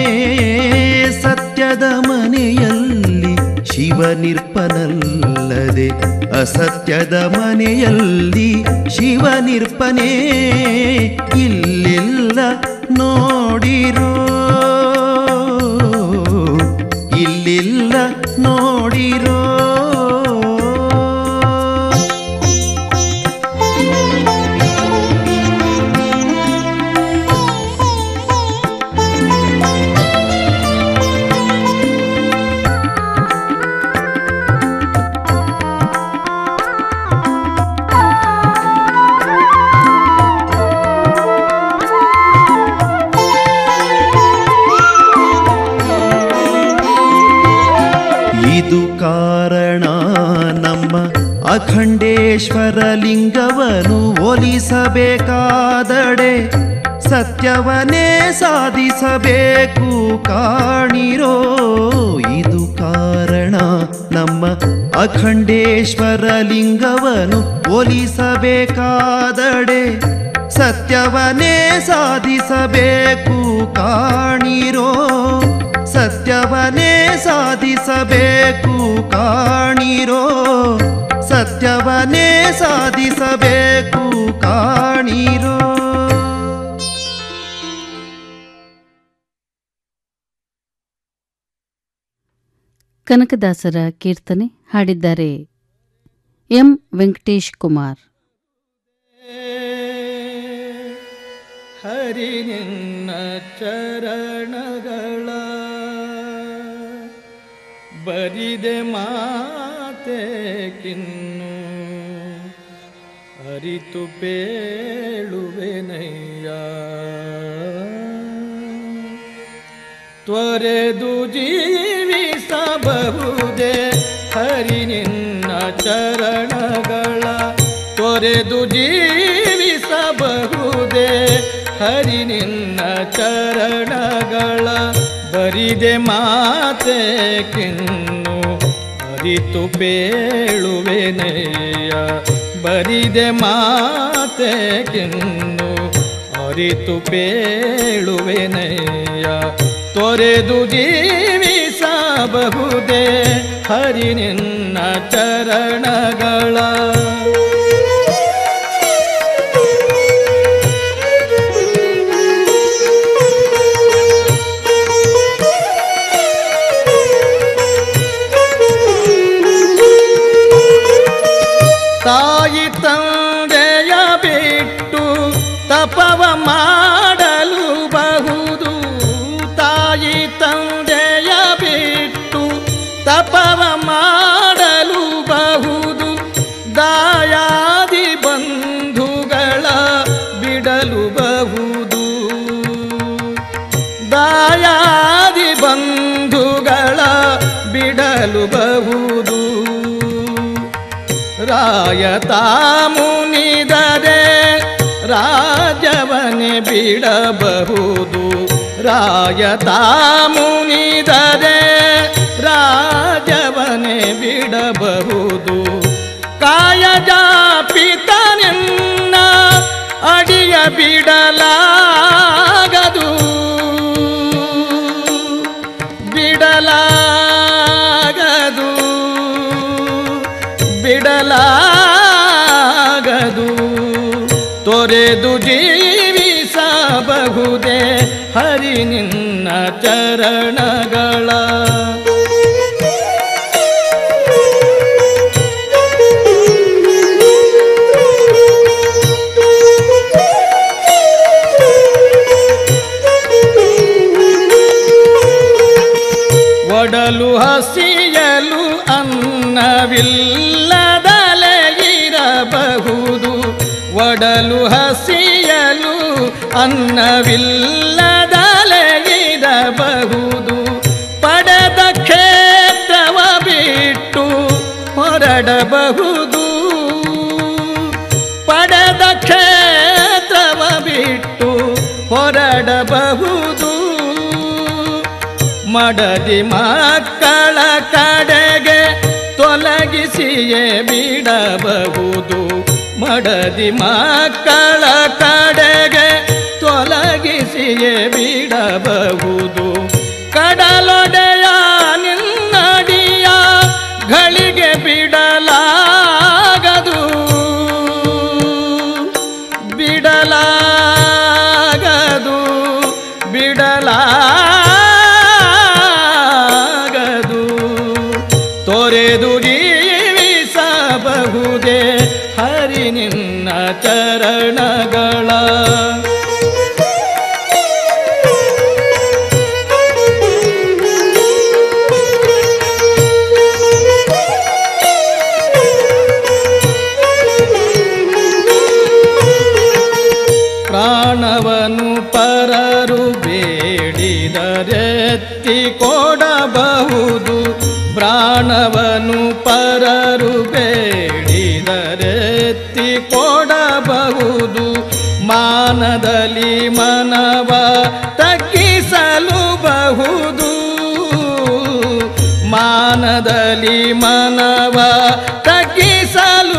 ಸತ್ಯದ ಮನೆಯಲ್ಲಿ ಶಿವನಿರ್ಪನಲ್ಲದೆ ಅಸತ್ಯದ ಮನೆಯಲ್ಲಿ ಶಿವನಿರ್ಪನೇ ಇಲ್ಲೆಲ್ಲ ನೋಡಿರೋ ಇಲ್ಲಿಲ್ಲ ನೋಡಿರೋ ಅಖಂಡೇಶ್ವರ ಲಿಂಗವನು ಒಲಿಸಬೇಕಾದಡೆ ಸತ್ಯವನ್ನೇ ಸಾಧಿಸಬೇಕು ಕಾಣಿರೋ ಇದು ಕಾರಣ ನಮ್ಮ ಅಖಂಡೇಶ್ವರ ಲಿಂಗವನು ಒಲಿಸಬೇಕಾದಡೆ ಸತ್ಯವನ್ನೇ ಸಾಧಿಸಬೇಕು ಕಾಣಿರೋ ಸತ್ಯವನ್ನೇ ಸಾಧಿಸಬೇಕು ಕಾಣಿರೋ ಸತ್ಯವನ್ನೇ ಸಾಧಿಸಬೇಕು ಕಾಣಿರೋ ಕನಕದಾಸರ ಕೀರ್ತನೆ ಹಾಡಿದ್ದಾರೆ ಎಂ ವೆಂಕಟೇಶ್ ಕುಮಾರ್ ಹರಿ ನಿನ್ನ ಚರಣಗಳ ಬರಿದೆ ಮಾತೆ ಕಿನ್ನು ಅರಿತು ಪೇಳುವೆನಯ್ಯ ತ್ವರೆದು ಜೀವಿಸಬಹುದೇ ಹರಿ ನಿನ್ನ ಚರಣಗಳ ತೊರೆದು ಜೀವಿಸಬಹುದೇ ಹರಿ ನಿನ್ನ ಚರಣಗಳ ಬರಿದೆ ಮಾತೆ ಕಿನ್ನು ಅರಿತು ಪೇಳುವೆನೆಯ ಬರಿದೆ ಮಾತೆ ಕಿನ್ನು ಅರಿತು ಪೇಳುವೆನೆಯ ತೊರೆದು ಜೀವಿಸಬಹುದೇ ಹರಿ ನಿನ್ನ ಚರಣಗಳ ತಾಯಿ ತಂದೆಯ ಬಿಟ್ಟು ತಪವ ಮಾಡಲು ಬಹುದು ತಾಯಿ ತಂದೆಯ ಬಿಟ್ಟು ತಪವ ಮಾಡಲು ಬಹುದು ದಾಯಾದಿ ಬಂಧುಗಳ ಬಿಡಲು ಬಹುದು ದಾಯಾದಿ ಬಂಧುಗಳ ಬಿಡಲು ಬಹುದು ರಾಯತ ಮುನಿದರೆ ರಾಜವನೆ ಬಿಡಬಹುದು ರಾಯತ ಮುನಿದರೆ ರಾಜವನೆ ಬಿಡಬಹುದು ಕಾಯಜ ಪಿತನೆನ್ನ ಅಡಿಯ ಬಿಡಲಾಗದು ಬಿಡಲಾಗದು ಬಿಡಲಾಗದು ತೊರೆದು ಜೀವಿಸಬಹುದೇ ಹರಿ ನಿನ್ನ ಚರಣಗಳ ಒಡಲು ಹಸಿಯಲು ಅನ್ನವಿಲ್ಲದಲೆ ಇರಬಹುದು ಒಡಲು ಹಸಿಯಲು ಅನ್ನವಿಲ್ಲದಲೆ ಇರಬಹುದು ಪಡೆದ ಕ್ಷೇತ್ರವ ಬಿಟ್ಟು ಹೊರಡಬಹುದು ಪಡೆದ ಕ್ಷೇತ್ರವ ಬಿಟ್ಟು ಹೊರಡಬಹುದು ಮಡದಿ ಮಕ್ಕಳ ಕಡೆಗೆ ತೊಲಗಿಸಿಯೇ ಬಿಡಬಹುದು ಮಡದಿ ಮಕ್ಕಳ ಕಡೆಗೆ ತೊಲಗಿಸಿಯೇ ಬಿಡಬಹುದು ಕಡಲೊಡೆಯ ನಿನ್ನಡಿಯ ಗಳಿಗೆ ಬಿಡಲಾಗದು ಬಿಡಲಾಗದು ಬಿಡಲಾಗದು ತೊರೆದು ಜೀವಿಸಬಹುದೇ ಹರಿ ನಿನ್ನ ಚರಣಗಳ ಪ್ರಾಣವನು ಪರರು ಬೇಡಿದರೆತ್ತಿ ಕೊಡಬಹುದು ಪ್ರಾಣವನು ಪರರು ಬೇಡಿದರೆತ್ತಿ ಮಾನದಲ್ಲಿ ಮನವ ತಗ್ಗಿಸಲು ಬಹುದು ಮಾನದಲ್ಲಿ ಮನವ ತಗ್ಗಿಸಲು